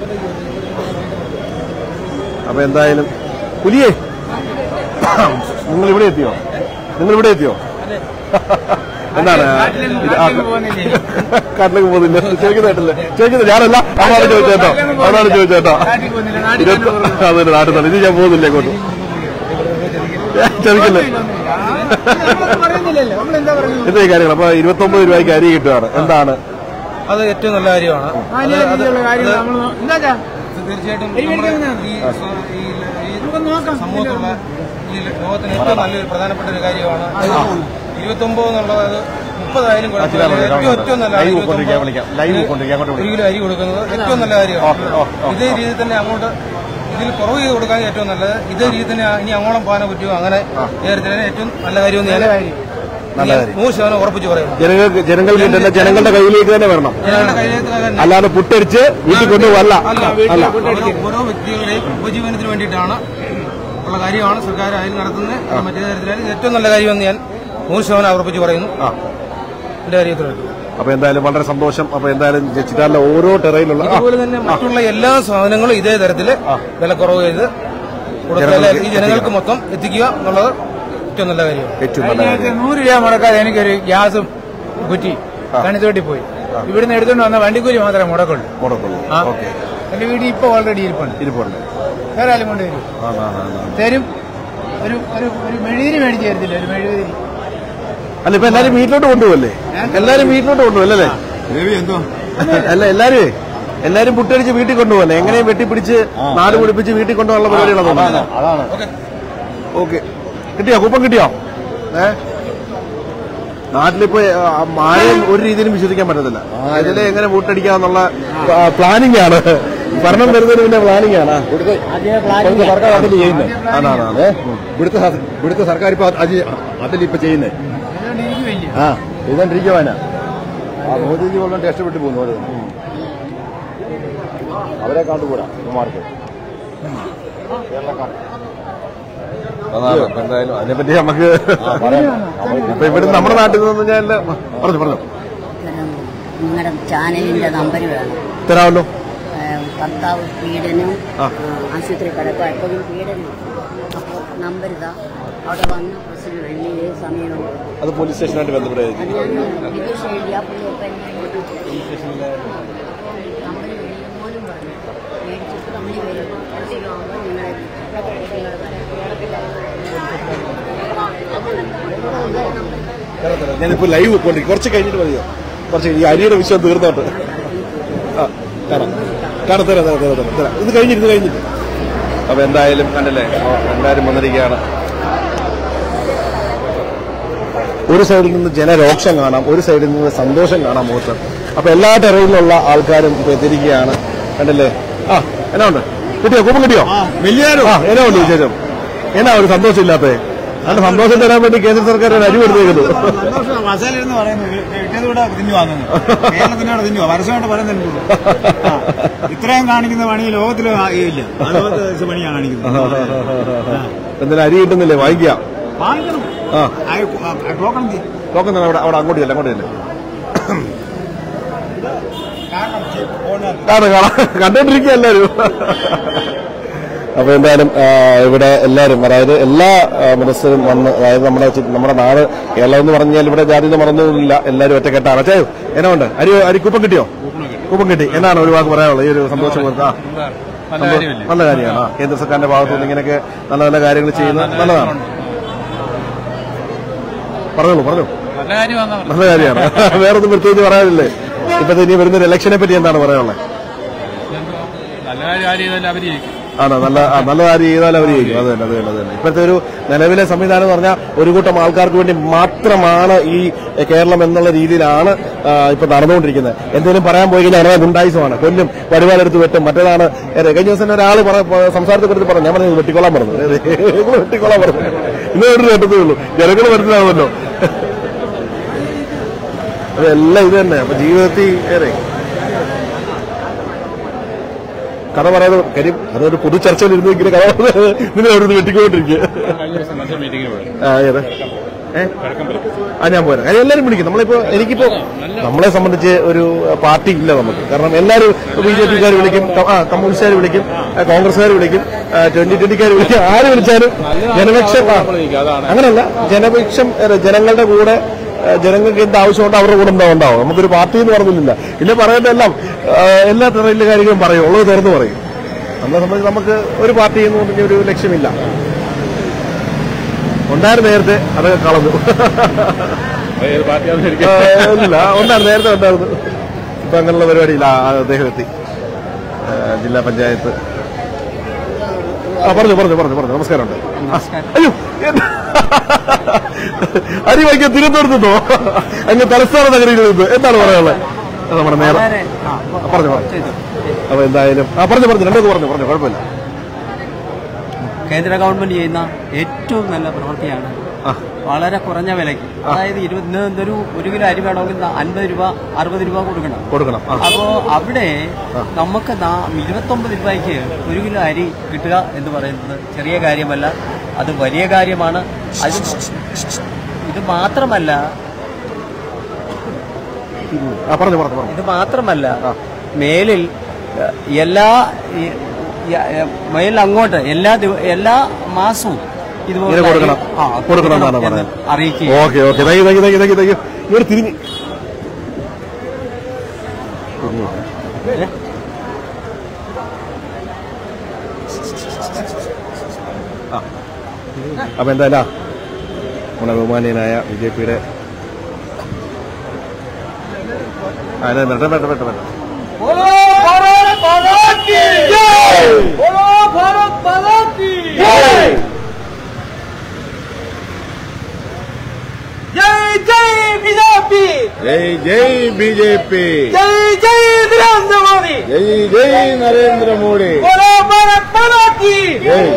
അപ്പൊ എന്തായാലും പുലിയേ നിങ്ങൾ ഇവിടെ എത്തിയോ നിങ്ങൾ ഇവിടെ എത്തിയോ എന്താണ് ഇത് ആ, നാട്ടിലേക്ക് പോകുന്നില്ലേ? കാട്ടിലേക്ക് പോകുന്നില്ല ചോദിക്കുന്നതായിട്ടില്ലേ ചോദിക്കുന്നത് ഞാനല്ല അവനാണ് ചോദിച്ചേട്ടോ അവനാണ് ചോദിച്ചേട്ടോ നാട്ടിൽ പോകുന്നില്ല, നാട്ടിൽ ഇരുപത്തി അതെ നാട്ടിൽ തന്നെ ഇത് ഞാൻ പോകുന്നില്ല അങ്ങോട്ട് ചോദിക്കില്ലേ നമ്മളൊന്നും പറയുന്നില്ലല്ലോ നമ്മളെന്താ പറയുന്നത് എന്താ ഈ കാര്യങ്ങൾ അപ്പൊ ഇരുപത്തൊമ്പത് രൂപയ്ക്ക് അരി കിട്ടുകയാണ് എന്താണ് അത് ഏറ്റവും നല്ല കാര്യമാണ് മാന്യ രീതിയിലുള്ള കാര്യം നമ്മൾ എന്താ ചാ? തീർച്ചയായിട്ടും എനിക്ക് നമ്മുടെ തോന്നുന്നത് ഈ സ- ഈ- ഈ നമുക്ക് നോക്കാം സമൂഹത്തിലുള്ള ഈ ലോകത്തിന് ഏറ്റവും നല്ലൊരു പ്രധാനപ്പെട്ട ഒരു കാര്യമാണ് ഇരുപത്തൊമ്പത് എന്നുള്ളത് അത് മുപ്പതായാലും കുഴപ്പമില്ല ഏറ്റവും ഏറ്റവും നല്ല ലൈവ് കൊണ്ടിരിക്കാൻ വിളിക്കാം ലൈവ് കൊണ്ടിരിക്കാൻ അങ്ങോട്ട് ഒരു വിളിക്കാം കിലോ അരി കൊടുക്കുന്നത് ഏറ്റവും നല്ല കാര്യമാണ് ഇതേ രീതിയിൽ തന്നെ അങ്ങോട്ട് ഇതിൽ കുറവ് ചെയ്ത് കൊടുക്കാൻ ഏറ്റവും നല്ലത് ഇതേ രീതിയിൽ തന്നെ ഇനി അങ്ങോളം പോകാനോ പറ്റുമോ അങ്ങനെ നേരത്തെ ഏറ്റവും നല്ല കാര്യമെന്ന് ഞാൻ നല്ല കാര്യം. നൂറ് ശതമാനം ഉറപ്പിച്ച് പറയുന്നു ജനങ്ങൾക്ക് ജനങ്ങൾക്ക് തന്നെ ജനങ്ങളുടെ കയ്യിലേക്ക് തന്നെ വരണം ജനങ്ങളുടെ കയ്യിലേക്ക് തന്നെ അല്ലാതെ പുട്ടടിച്ച് വീട്ടിൽ കൊണ്ടുപോകല്ല അല്ല അല്ല ഓരോ ഓരോ വ്യക്തികളുടെയും ഉപജീവനത്തിന് വേണ്ടിയിട്ടാണ് ഉള്ള കാര്യമാണ് സർക്കാർ അതിൽ നടത്തുന്നത് അത് മറ്റേ തരത്തിലായാലും ഇത് ഏറ്റവും നല്ല കാര്യമെന്ന് ഞാൻ നൂറ് ശതമാനം ഉറപ്പിച്ച് പറയുന്നു ആ. എന്റെ കാര്യത്തിലുണ്ട് അപ്പൊ എന്തായാലും വളരെ സന്തോഷം അപ്പൊ എന്തായാലും ചിറ്റാറിലെ ഓരോ ടെറയിലുള്ള ആ, അതുപോലെ തന്നെ മറ്റുള്ള എല്ലാ സാധനങ്ങളും ഇതേ തരത്തില് വിലക്കുറവ് ചെയ്ത് കൊടുക്കുക ജനങ്ങൾക്ക് ഈ ജനങ്ങൾക്ക് മൊത്തം എത്തിക്കുക എന്നുള്ളത് ഏറ്റവും നല്ല കാര്യം ഏറ്റവും നല്ല കാര്യം നൂറ് രൂപ മുടക്കാതെ എനിക്കൊരു ഗ്യാസും കുറ്റി കണിത്തോട്ടി പോയി ഇവിടുന്ന് എടുത്തുകൊണ്ട് വന്ന വണ്ടിക്കൂലി മാത്രമേ മുടക്കുള്ളൂ മുടക്കുള്ളൂ ആ. ഓക്കെ എന്റെ വീട്ടിൽ ഇപ്പൊ ഓൾറെഡി ഇരിപ്പുണ്ട് ഇരിപ്പുണ്ട് വേറെ ആരും കൊണ്ട് തരും ആ ആ ആ, ആ. തരും ഒരു ഒരു ഒരു മെഴുതിരി മേടിച്ച് തരത്തില്ല ഒരു മെഴുതിരി അല്ല ഇപ്പൊ എല്ലാരും വീട്ടിലോട്ട് കൊണ്ടുപോകല്ലേ എല്ലാരും വീട്ടിലോട്ട് കൊണ്ടുപോകല്ലേ എന്തോ അല്ല എല്ലാരും എല്ലാരും പുട്ടടിച്ച് വീട്ടിൽ കൊണ്ടുപോകല്ലേ എങ്ങനെയും വെട്ടിപ്പിടിച്ച് നാട് പിടിപ്പിച്ച് വീട്ടിൽ കൊണ്ടുപോകാനുള്ള പരിപാടികളാണ് അതാണ് ഓക്കെ കിട്ടിയോ കൂപ്പൺ കിട്ടിയോ ഏ നാട്ടിലിപ്പോ ആ, ആരെയും ഒരു രീതിയിലും വിശ്വസിക്കാൻ പറ്റത്തില്ല ഇതിലെ എങ്ങനെ വോട്ടടിക്കാന്നുള്ള പ്ലാനിംഗ് ആണ് ഭരണം വരുന്നതിന് പിന്നെ പ്ലാനിംഗ് ആണ് സർക്കാർ അതിൽ ചെയ്യുന്നത് അതാണ് അതാണ്. ഇവിടുത്തെ സർ- ഇവിടുത്തെ സർക്കാർ ഇപ്പൊ അത് അതിലിപ്പോ ചെയ്യുന്നത് വലിയ ആ ചെയ്തോണ്ടിരിക്കുവാനാ ആ മോദിജി കൊണ്ടും രക്ഷപ്പെട്ടു പോകുന്നു അവര് അവരെ കണ്ടുകൂടാ കുമാർക്ക് അതാണ് അപ്പൊ എന്തായാലും അതിനെപ്പറ്റി നമുക്ക് ഇപ്പൊ ഇവിടെ നമ്മുടെ നാട്ടിൽ നിന്ന് ഞാൻ പറഞ്ഞു പറഞ്ഞു നിങ്ങളുടെ ചാനലിന്റെ നമ്പർ വേണം തരാമല്ലോ ഏഹ് ഭർത്താവ് പീഡനം ആ. ആശുപത്രി കിടക്കുക എപ്പോഴും പീഡനം അപ്പോൾ നമ്പർ ഇതാ അവിടെ വന്ന പ്രശ്നം എന്നെ ഏത് സമയമുണ്ട് അത് പോലീസ് സ്റ്റേഷനായിട്ട് ബന്ധപ്പെടുക അത് ഞാൻ വിദേശം എഴുതിയാൽ പുള്ളി ഒപ്പം എന്നെ കമ്പനി പോലും പറഞ്ഞു മേടിച്ചിട്ട് കമ്പനി വരുമ്പോൾ പ്രശ്നമാകുമ്പോൾ നിങ്ങളെ ഞാനിപ്പോ ലൈവ് പോയിട്ടുണ്ട് കുറച്ച് കഴിഞ്ഞിട്ട് മതിയോ കുറച്ച് ഈ അരിയുടെ വിഷയം തീർന്നോട്ട് ആ തരാം കാണാം തരാം തരാം തരാം തരാം തരാം ഇത് കഴിഞ്ഞിട്ട് ഇത് കഴിഞ്ഞിട്ട് അപ്പൊ എന്തായാലും കണ്ടല്ലേ അപ്പൊ എല്ലാവരും വന്നിരിക്കുകയാണ് ഒരു സൈഡിൽ നിന്ന് ജനരോക്ഷം കാണാം ഒരു സൈഡിൽ നിന്ന് സന്തോഷം കാണാം മുഖത്ത് അപ്പൊ എല്ലാ ടെറയിലുള്ള ആൾക്കാരും ഇപ്പൊ എത്തിയിരിക്കുകയാണ് കണ്ടല്ലേ ആ എന്നാ ഉണ്ട് കിട്ടിയോ കൂപ്പൺ കിട്ടിയോ വലിയാരോ ആ എന്നാ ഉണ്ട് വിശേഷം എന്നാ ഒരു സന്തോഷം ഇല്ലാത്തേ നല്ല സന്തോഷം തരാൻ വേണ്ടി കേന്ദ്ര സർക്കാർ ഒരു അരി കൊടുത്തേക്കുന്നു മസാലെന്ന് പറയുന്നത് കിട്ടിയതുകൂടെ തിന്നു വാങ്ങുന്നു കേരളത്തിനോട് തിന്നുവാ പരസ്യമായിട്ട് പറയുന്നുണ്ട് ഇത്രയും കാണിക്കുന്ന പണി ലോകത്തിൽ ഇല്ല അതുപോലത്തെ പണിയാണ് കാണിക്കുന്നത് എന്തായാലും അരി കിട്ടുന്നില്ലേ വാങ്ങിക്കാം വാങ്ങിക്കണം ആ ടോക്കൺ ചെയ്യും ടോക്കൺ തന്നെ അവിടെ അവിടെ അങ്ങോട്ട് ചെല്ലാം അങ്ങോട്ട് ചെല്ലാം കാണാം കാണാം കണ്ടോണ്ടിരിക്കുക എല്ലാരും അപ്പൊ എന്തായാലും ആ, ഇവിടെ എല്ലാരും അതായത് എല്ലാ ആ, മതസ്ഥരും വന്ന് അതായത് നമ്മുടെ ചി- നമ്മുടെ നാട് കേരളം എന്ന് പറഞ്ഞാൽ ഇവിടെ ജാതി മറന്നൊന്നുമില്ല എല്ലാവരും ഒറ്റക്കെട്ടാണ് അച്ഛായോ എന്നാ ഉണ്ട് അരി അരി കൂപ്പം കിട്ടിയോ കൂപ്പം കിട്ടി എന്നാണ് ഒരു വാക്ക് പറയാനുള്ളത് ഈ ഒരു സന്തോഷം കൊടുത്ത നല്ല കാര്യമാണ് ആ, കേന്ദ്ര സർക്കാരിന്റെ ഭാഗത്തുനിന്ന് ഇങ്ങനെയൊക്കെ നല്ല നല്ല കാര്യങ്ങൾ ചെയ്യുന്നത് നല്ലതാണ് പറഞ്ഞോളൂ പറഞ്ഞു നല്ല കാര്യമാണ് നല്ല കാര്യമാണ് വേറെ ഒന്നും പ്രത്യേകിച്ച് പറയാനില്ലേ ഇപ്പത്തെ ഇനി വരുന്ന ഒരു ഇലക്ഷനെ പറ്റി എന്താണ് പറയാനുള്ളത് നല്ല കാര്യം ചെയ്താൽ അവര് ആണോ നല്ല ആ, നല്ല കാര്യം ചെയ്താൽ അവർ ചെയ്യും അത് തന്നെ അത് തന്നെ അത് തന്നെ ഇപ്പോഴത്തെ ഒരു നിലവിലെ സംവിധാനം എന്ന് പറഞ്ഞാൽ ഒരു കൂട്ടം ആൾക്കാർക്ക് വേണ്ടി മാത്രമാണ് ഈ കേരളം എന്നുള്ള രീതിയിലാണ് ആ, ഇപ്പൊ നടന്നുകൊണ്ടിരിക്കുന്നത് എന്തെങ്കിലും പറയാൻ പോയി കഴിഞ്ഞാൽ വളരെ ഗുണ്ടായുസമാണ് കൊല്ലും വടിവാലെടുത്ത് വെട്ടും മറ്റേതാണ് ഏ, കഴിഞ്ഞ ദിവസം തന്നെ ഒരാൾ സംസാരത്തെ കുറിച്ച് പറഞ്ഞു ഞാൻ പറഞ്ഞു വെട്ടിക്കൊള്ളാൻ പറഞ്ഞു ഏ, നിങ്ങൾ വെട്ടിക്കൊള്ളാൻ പറഞ്ഞു ഇന്ന് ഒരു കേട്ടതേ ഉള്ളൂ ജനങ്ങൾ മനസ്സിലാവുമല്ലോ അതെല്ലാം ഇത് തന്നെ അപ്പൊ ജീവിതത്തിൽ ഏറെ കഥ പറയാതെ കാര്യം അതൊരു പൊതു ചർച്ചയിൽ ഇരുന്ന് ഇങ്ങനെ കഥ പറഞ്ഞത് നിന്നെ അവിടെ നിന്ന് വെട്ടിക്കൊണ്ടിരിക്കുക ആ ഏത് ഏ? ആ ഞാൻ പോരാ കാര്യം എല്ലാവരും വിളിക്കും നമ്മളിപ്പോ എനിക്കിപ്പോ നമ്മളെ സംബന്ധിച്ച് ഒരു പാർട്ടി ഇല്ല നമുക്ക് കാരണം എല്ലാവരും ബി ജെ പിക്കാർ വിളിക്കും ക- ആ കമ്മ്യൂണിസ്റ്റുകാർ വിളിക്കും ആ, കോൺഗ്രസ്സുകാർ വിളിക്കും ട്വന്റി ട്വന്റിക്കാർ വിളിക്കും ആര് വിളിച്ചാലും ജനപക്ഷം ആ, അങ്ങനല്ല ജനപക്ഷം ഏ, ജനങ്ങളുടെ കൂടെ ഏ, ജനങ്ങൾക്ക് എന്ത് ആവശ്യമുണ്ടോ അവരുടെ കൂടെ എന്താ ഉണ്ടാവും നമുക്കൊരു പാർട്ടി എന്ന് പറഞ്ഞില്ല ഇല്ല പറയുന്ന എല്ലാം ആ, എല്ലാ തരത്തിലെ കാര്യങ്ങളും പറയും ഉള്ളത് തുറന്നു പറയും നമ്മളെ സംബന്ധിച്ച് നമുക്ക് ഒരു പാർട്ടി എന്ന് പറഞ്ഞ ഒരു ലക്ഷ്യമില്ല ഉണ്ടായിരുന്നു നേരത്തെ അതൊക്കെ കളഞ്ഞു ആ, ഇല്ല ഉണ്ടായിരുന്നു നേരത്തെ ഉണ്ടായിരുന്നു ഇപ്പൊ അങ്ങനെയുള്ള പരിപാടിയില്ല ആ, അദ്ദേഹം എത്തി ആ, ജില്ലാ പഞ്ചായത്ത് ആ പറഞ്ഞു പറഞ്ഞു പറഞ്ഞു പറഞ്ഞു നമസ്കാരമുണ്ട് ആ, അയ്യോ എന്താ? അരി വൈക്കാൻ തിരുവനന്തപുരത്തുനിന്നോ അങ്ങ് തലസ്ഥാന നഗരിയിൽ നിന്ന് എന്താണ് പറയാനുള്ളത് അത് നമ്മുടെ നേരം പറഞ്ഞു പറഞ്ഞു അപ്പൊ എന്തായാലും ആ പറഞ്ഞു പറഞ്ഞു രണ്ടു പറഞ്ഞു പറഞ്ഞു കുഴപ്പമില്ല കേന്ദ്ര ഗവൺമെന്റ് ചെയ്യുന്ന ഏറ്റവും നല്ല പ്രവൃത്തിയാണ് ആ. വളരെ കുറഞ്ഞ വിലയ്ക്ക് അതായത് ഇരുപത് ഇന്ന് എന്തൊരു ഒരു കിലോ അരി വേണമെങ്കിൽ ദാ അൻപത് രൂപ അറുപത് രൂപ കൊടുക്കണം കൊടുക്കണം ആ അപ്പോ അവിടെ നമുക്ക് നാ- ഇരുപത്തൊമ്പത് രൂപയ്ക്ക് ഒരു കിലോ അരി കിട്ടുക എന്ന് പറയുന്നത് ചെറിയ കാര്യമല്ല അത് വലിയ കാര്യമാണ് അത് ഇത് മാത്രമല്ല ആ പറഞ്ഞു പറഞ്ഞു പറഞ്ഞു ഇത് മാത്രമല്ല മേലിൽ എ, എല്ലാ ഈ- ഈ, എ, മേലിൽ അങ്ങോട്ട് എല്ലാ ദിവ- എല്ലാ മാസവും ഇതുപോലെ ഇങ്ങനെ കൊടുക്കണം ആ, കൊടുക്കണം എന്നാണ് എന്ന് പറയുന്നത് അറിയിക്കുക okay okay thank you thank you thank you thank you thank you ഇവർ തിരിഞ്ഞ് ആ. അപ്പൊ എന്തായാലും ആ, നമ്മുടെ ബഹുമാനീയനായ ബി ജെ പിയുടെ അതെ വരട്ടെ വരട്ടെ വരട്ടെ വരട്ടെ बोलो भारत माता की जय बोलो भारत माता की जय जय जय बीजेपी ജയ് ജയ് ബി ജെ പി जय जय नरेंद्र मोदी ജയ് ജയ് നരേന്ദ്രമോദി बोलो भारत माता की ജയ്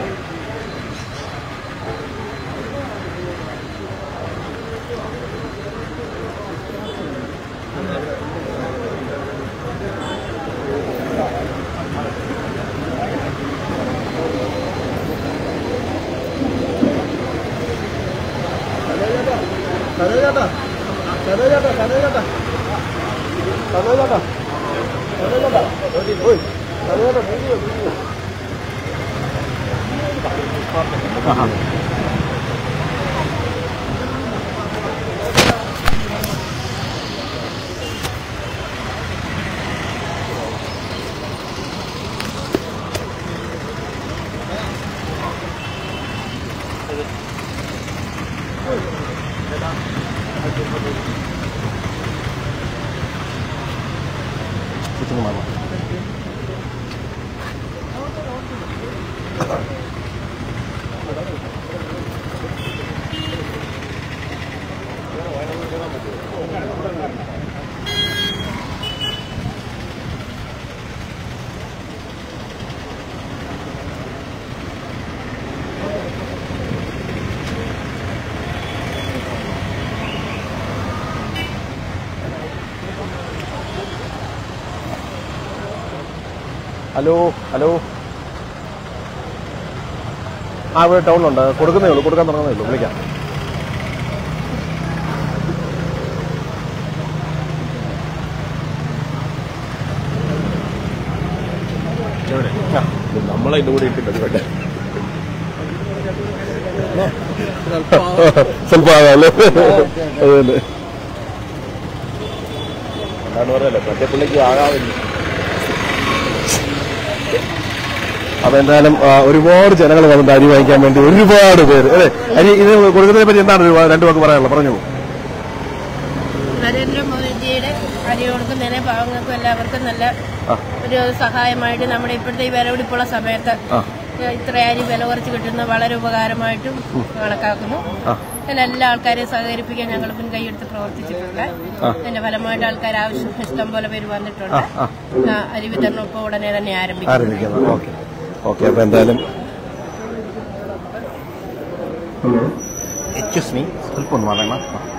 ഹലോ ഹലോ ആ ഇവിടെ ടൗണിലുണ്ട് കൊടുക്കുന്നേ ഉള്ളൂ കൊടുക്കാൻ തുടങ്ങുന്നേ ഉള്ളൂ വിളിക്കാം എവിടെ? ആ, ഇത് നമ്മളെ ഇതിന്റെ കൂടെ ഇട്ടിട്ട് വേണ്ടേ ಸ್ವಲ್ಪ ആകാല്ലേ അതല്ലേ എന്താണ് പറയല്ലേ മറ്റേ പുള്ളിക്ക് ആകാവില്ല അപ്പൊ എന്തായാലും ആ, ഒരുപാട് ജനങ്ങൾ വന്നിട്ട് അരി വാങ്ങിക്കാൻ വേണ്ടി ഒരുപാട് പേര് അല്ലേ അരി ഇത് കൊടുക്കുന്നതിനെ പറ്റി എന്താണ് ഒരു രണ്ടു വാക്ക് പറയാനുള്ളത് പറഞ്ഞു നരേന്ദ്രമോദിജിയുടെ അരി കൊടുക്കുന്നതിന് പാവങ്ങൾക്കും എല്ലാവർക്കും നല്ല ആ. ഒരു സഹായമായിട്ട് നമ്മുടെ ഇപ്പോഴത്തെ ഈ വിലപിടിപ്പുള്ള സമയത്ത് ആ. ഇത്ര അരി വില കുറച്ച് കിട്ടുന്നത് വളരെ ഉപകാരമായിട്ടും കണക്കാക്കുന്നു ആ. അതിന് എല്ലാ ആൾക്കാരെയും സഹകരിപ്പിക്കാൻ ഞങ്ങൾ മുൻകൈയെടുത്ത് പ്രവർത്തിച്ചിട്ടുണ്ട് ആ. അതിന്റെ ഫലമായിട്ട് ആൾക്കാർ ആവശ്യം ഇഷ്ടം പോലെ പേര് വന്നിട്ടുണ്ട് ആ, ആ. ആ, അരി വിതരണം ഇപ്പോൾ ഉടനെ തന്നെ ആരംഭിക്കും ആരംഭിക്കുന്നത് ഓക്കെ ഓക്കെ അപ്പൊ എന്തായാലും എക്സ്ക്യൂസ് മീ ಸ್ವಲ್ಪ ഒന്ന് പറയണ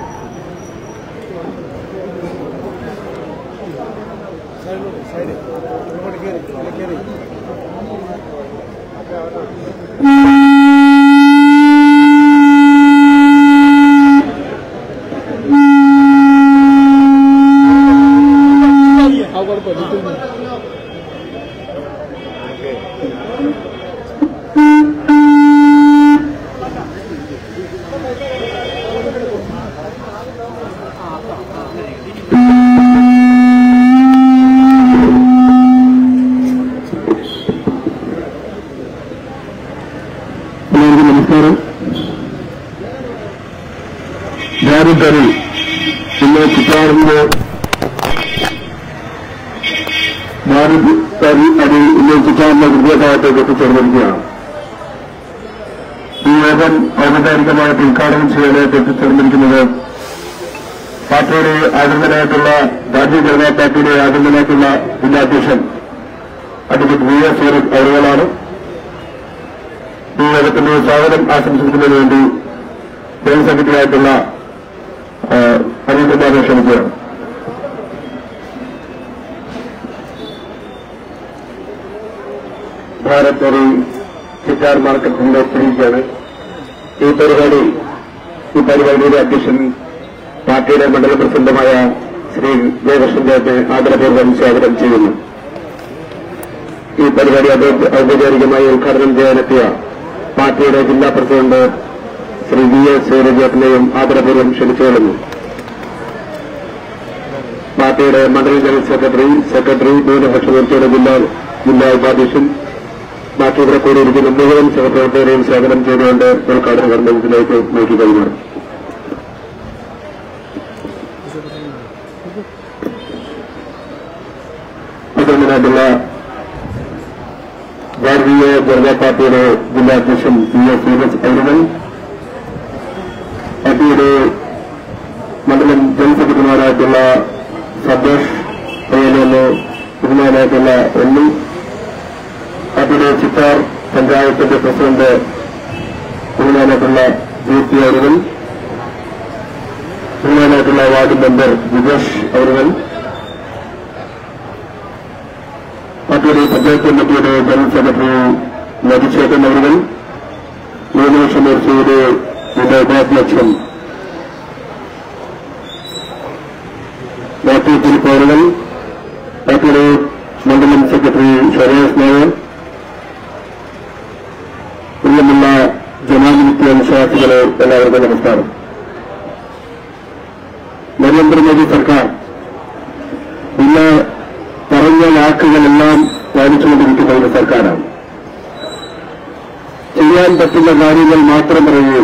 എല്ലാവർക്കും നമസ്കാരം ഞാനും തരി ഇന്ന് കുറ്റാറിന്റെ ഞാനും തരി അടി ഇന്ന് കുറ്റാറിന്റെ ഹൃദയഭാഗത്തേക്ക് എത്തിച്ചേർന്നിരിക്കുകയാണ് ഈ യോഗം ഔപചാരികമായിട്ട് ഉദ്ഘാടനം ചെയ്യാനായിട്ട് എത്തിച്ചേർന്നിരിക്കുന്നത് പാർട്ടിയുടെ ആദരണനായിട്ടുള്ള ഭാരതീയ ജനതാ പാർട്ടിയുടെ ആദരണനായിട്ടുള്ള ജില്ലാ അധ്യക്ഷൻ അഡ്വക്കേറ്റ് വി എസ് സൂരജ് അവറുകളാണ് ഈ യോഗത്തിന്റെ സ്വാഗതം ആശംസിക്കുന്നതിന് വേണ്ടി ജനറൽ സെക്രട്ടറി ആയിട്ടുള്ള അനിൽകുമാറിനെ ക്ഷണിക്കുകയാണ് ഭാരത് ഒരു ചിറ്റാർ മാർക്കറ്റിന്റെ സ്ത്രീക്കാണ് ഈ പരിപാടി ഈ പരിപാടിയുടെ അധ്യക്ഷൻ പാർട്ടിയുടെ മണ്ഡല പ്രസിഡന്റുമായ ശ്രീ ജയകൃഷ്ണൻ ചേട്ടനെ ആദരപൂർവ്വം സ്വാഗതം ചെയ്യുന്നു ഈ പരിപാടി ഔപചാരികമായി ഉദ്ഘാടനം ചെയ്യാനെത്തിയ പാർട്ടിയുടെ ജില്ലാ പ്രസിഡന്റ് ശ്രീ വി എസ് സൂര്യജേട്ടനെയും ആദരപൂർവ്വം ക്ഷണിച്ചുകൊള്ളുന്നു പാർട്ടിയുടെ മണ്ഡലം ജനറൽ സെക്രട്ടറി സെക്രട്ടറി ന്യൂനപക്ഷ മോർച്ചയുടെ ജില്ലാ ജില്ലാ ഉപാധ്യക്ഷൻ ബാക്കി ഇവിടെ കൂടിയിരിക്കുന്ന മുഴുവൻ സഹപ്രവർത്തകരെയും സ്വാഗതം ചെയ്തുകൊണ്ട് ഉദ്ഘാടന കർമ്മത്തിലേക്ക് നോക്കി കൈമാറും പ്രസിഡന്റിനായിട്ടുള്ള ഭാരതീയ ജനതാ പാർട്ടിയുടെ ജില്ലാ അധ്യക്ഷൻ പി എസ് സൂരജ് ഐരവൻ പാർട്ടിയുടെ മണ്ഡലം ജനറൽ സെക്രട്ടറിമാരായിട്ടുള്ള സന്തോഷ് അതുപോലെ ബഹുമാനായിട്ടുള്ള എണ്ണി പാർട്ടിയുടെ ചിത്താർ പഞ്ചായത്തിന്റെ പ്രസിഡന്റ് ബഹുമാനായിട്ടുള്ള ജി പി അവരുകൾ ബഹുമാനായിട്ടുള്ള വാർഡ് മെമ്പർ വിജേഷ് അവരുകൾ പാർട്ടിയുടെ പഞ്ചായത്ത് കമ്മിറ്റിയുടെ ജനറൽ സെക്രട്ടറി മതിച്ചേട്ടൻ അവരുകൾ ന്യൂനപക്ഷ മോർച്ചയുടെ ജില്ലാ ഉപാധ്യക്ഷൻ മാത്യു തിരുപ്പവറുകൾ പാർട്ടിയുടെ മണ്ഡലം സെക്രട്ടറി ഷറേഷ് നായർ പ്രിയമുള്ള ജനാധിപത്യ വിശ്വാസികളെ എല്ലാവർക്കും നമസ്കാരം നരേന്ദ്രമോദി സർക്കാർ ഇന്ന് പറഞ്ഞ വാക്കുകളെല്ലാം പാലിച്ചുകൊണ്ടിരിക്കുന്ന ഒരു സർക്കാരാണ് ചെയ്യാൻ പറ്റുന്ന കാര്യങ്ങൾ മാത്രം പറയുകയും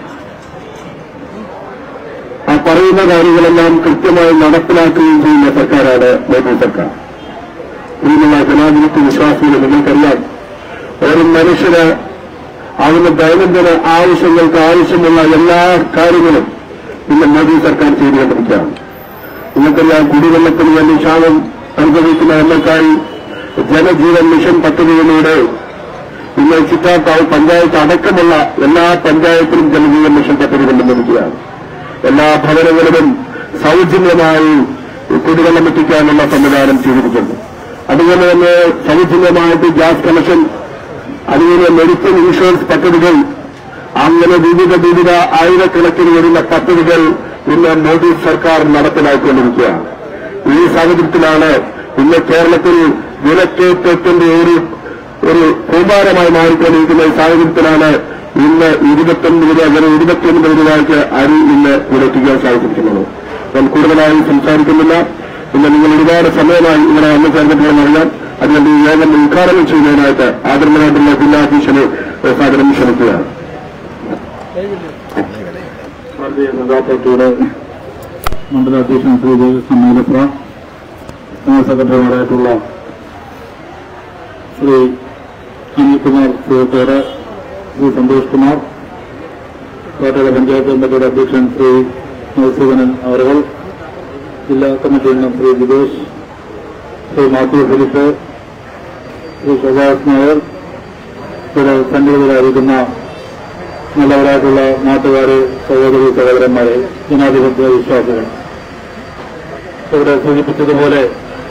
ആ പറയുന്ന കാര്യങ്ങളെല്ലാം കൃത്യമായി നടപ്പിലാക്കുകയും ചെയ്യുന്ന സർക്കാരാണ് മോദി സർക്കാർ ഇതിനുള്ള ജനാധിപത്യ വിശ്വാസികൾ നിങ്ങൾക്കറിയാം ഒരു മനുഷ്യന് അവന് ദൈനംദിന ആവശ്യങ്ങൾക്ക് ആവശ്യമുള്ള എല്ലാ കാര്യങ്ങളും ഇന്ന് മോദി സർക്കാർ ചെയ്തുകൊണ്ടിരിക്കുകയാണ് നിങ്ങൾക്കറിയാം കുടിവെള്ളത്തിന് വേണ്ടി ക്ഷാമം അനുഭവിക്കുന്ന നമ്മൾക്കായി ജനജീവൻ മിഷൻ പദ്ധതിയിലൂടെ ഇന്ന് ചിറ്റാക്കാവ് പഞ്ചായത്ത് അടക്കമുള്ള എല്ലാ പഞ്ചായത്തിലും ജനജീവൻ മിഷൻ പദ്ധതി കൊണ്ടുവന്നിരിക്കുകയാണ് എല്ലാ ഭവനങ്ങളിലും സൗജന്യമായി കുടിവെള്ളം എത്തിക്കാനുള്ള സംവിധാനം ചെയ്തിരിക്കുന്നു അതുപോലെ തന്നെ സൗജന്യമായിട്ട് ഗ്യാസ് കണക്ഷൻ അതുപോലെ മെഡിക്കൽ ഇൻഷുറൻസ് പദ്ധതികൾ അങ്ങനെ വിവിധ വിവിധ ആയിരക്കണക്കിന് വരുന്ന പദ്ധതികൾ ഇന്ന് മോദി സർക്കാർ നടപ്പിലാക്കിക്കൊണ്ടിരിക്കുകയാണ് ഈ സാഹചര്യത്തിലാണ് ഇന്ന് കേരളത്തിൽ വിലക്കയറ്റത്തിന്റെ ഒരു ഒരു കൂമ്പാരമായി മാറിക്കൊണ്ടിരിക്കുന്ന ഈ സാഹചര്യത്തിലാണ് ഇന്ന് ഇരുപത്തൊൻപത് രൂപ അങ്ങനെ ഇരുപത്തിയൊൻപത് രൂപയ്ക്ക് അരി ഇന്ന് വിലയ്ക്കാൻ സാധിച്ചിരിക്കുന്നത് ഞാൻ കൂടുതലായി സംസാരിക്കുന്നില്ല ഇന്ന് നിങ്ങൾ ഒരുപാട് സമയമായി ഇവിടെ വന്നു ചേർന്നിട്ടുള്ളതെന്നറിയാം അതുകൊണ്ട് ഈ യോഗം ഉദ്ഘാടനം ചെയ്യുന്നതിനായിട്ട് ആദരണമായിട്ടുള്ള ജില്ലാധീശന് സ്വാഗതം ക്ഷണിക്കുകയാണ് ഭാരതീയ ജനതാ പാർട്ടിയുടെ മണ്ഡലാധ്യക്ഷൻ ശ്രീ സമ്മേലപ്ര ജനറൽ സെക്രട്ടറിമാരായിട്ടുള്ള ശ്രീ അനിൽകുമാർ സുഹൃത്തേറെ ശ്രീ സന്തോഷ് കുമാർ പാർട്ടിയുടെ പഞ്ചായത്ത് കമ്മിറ്റിയുടെ അധ്യക്ഷൻ ശ്രീ മധുസൂദനൻ അവറുകൾ ജില്ലാ കമ്മിറ്റി അംഗം ശ്രീ ജിതേഷ് ശ്രീ മാത്യു ഫിലിപ്പ് ശ്രീ സുഭാഷ് നായർ ഇവിടെ സന്നിഹിതരായിരിക്കുന്ന നല്ലവരായിട്ടുള്ള നാട്ടുകാരെ സഹോദരി സഹോദരന്മാരെ ജനാധിപത്യ വിശ്വാസികൾ ഇവിടെ സൂചിപ്പിച്ചതുപോലെ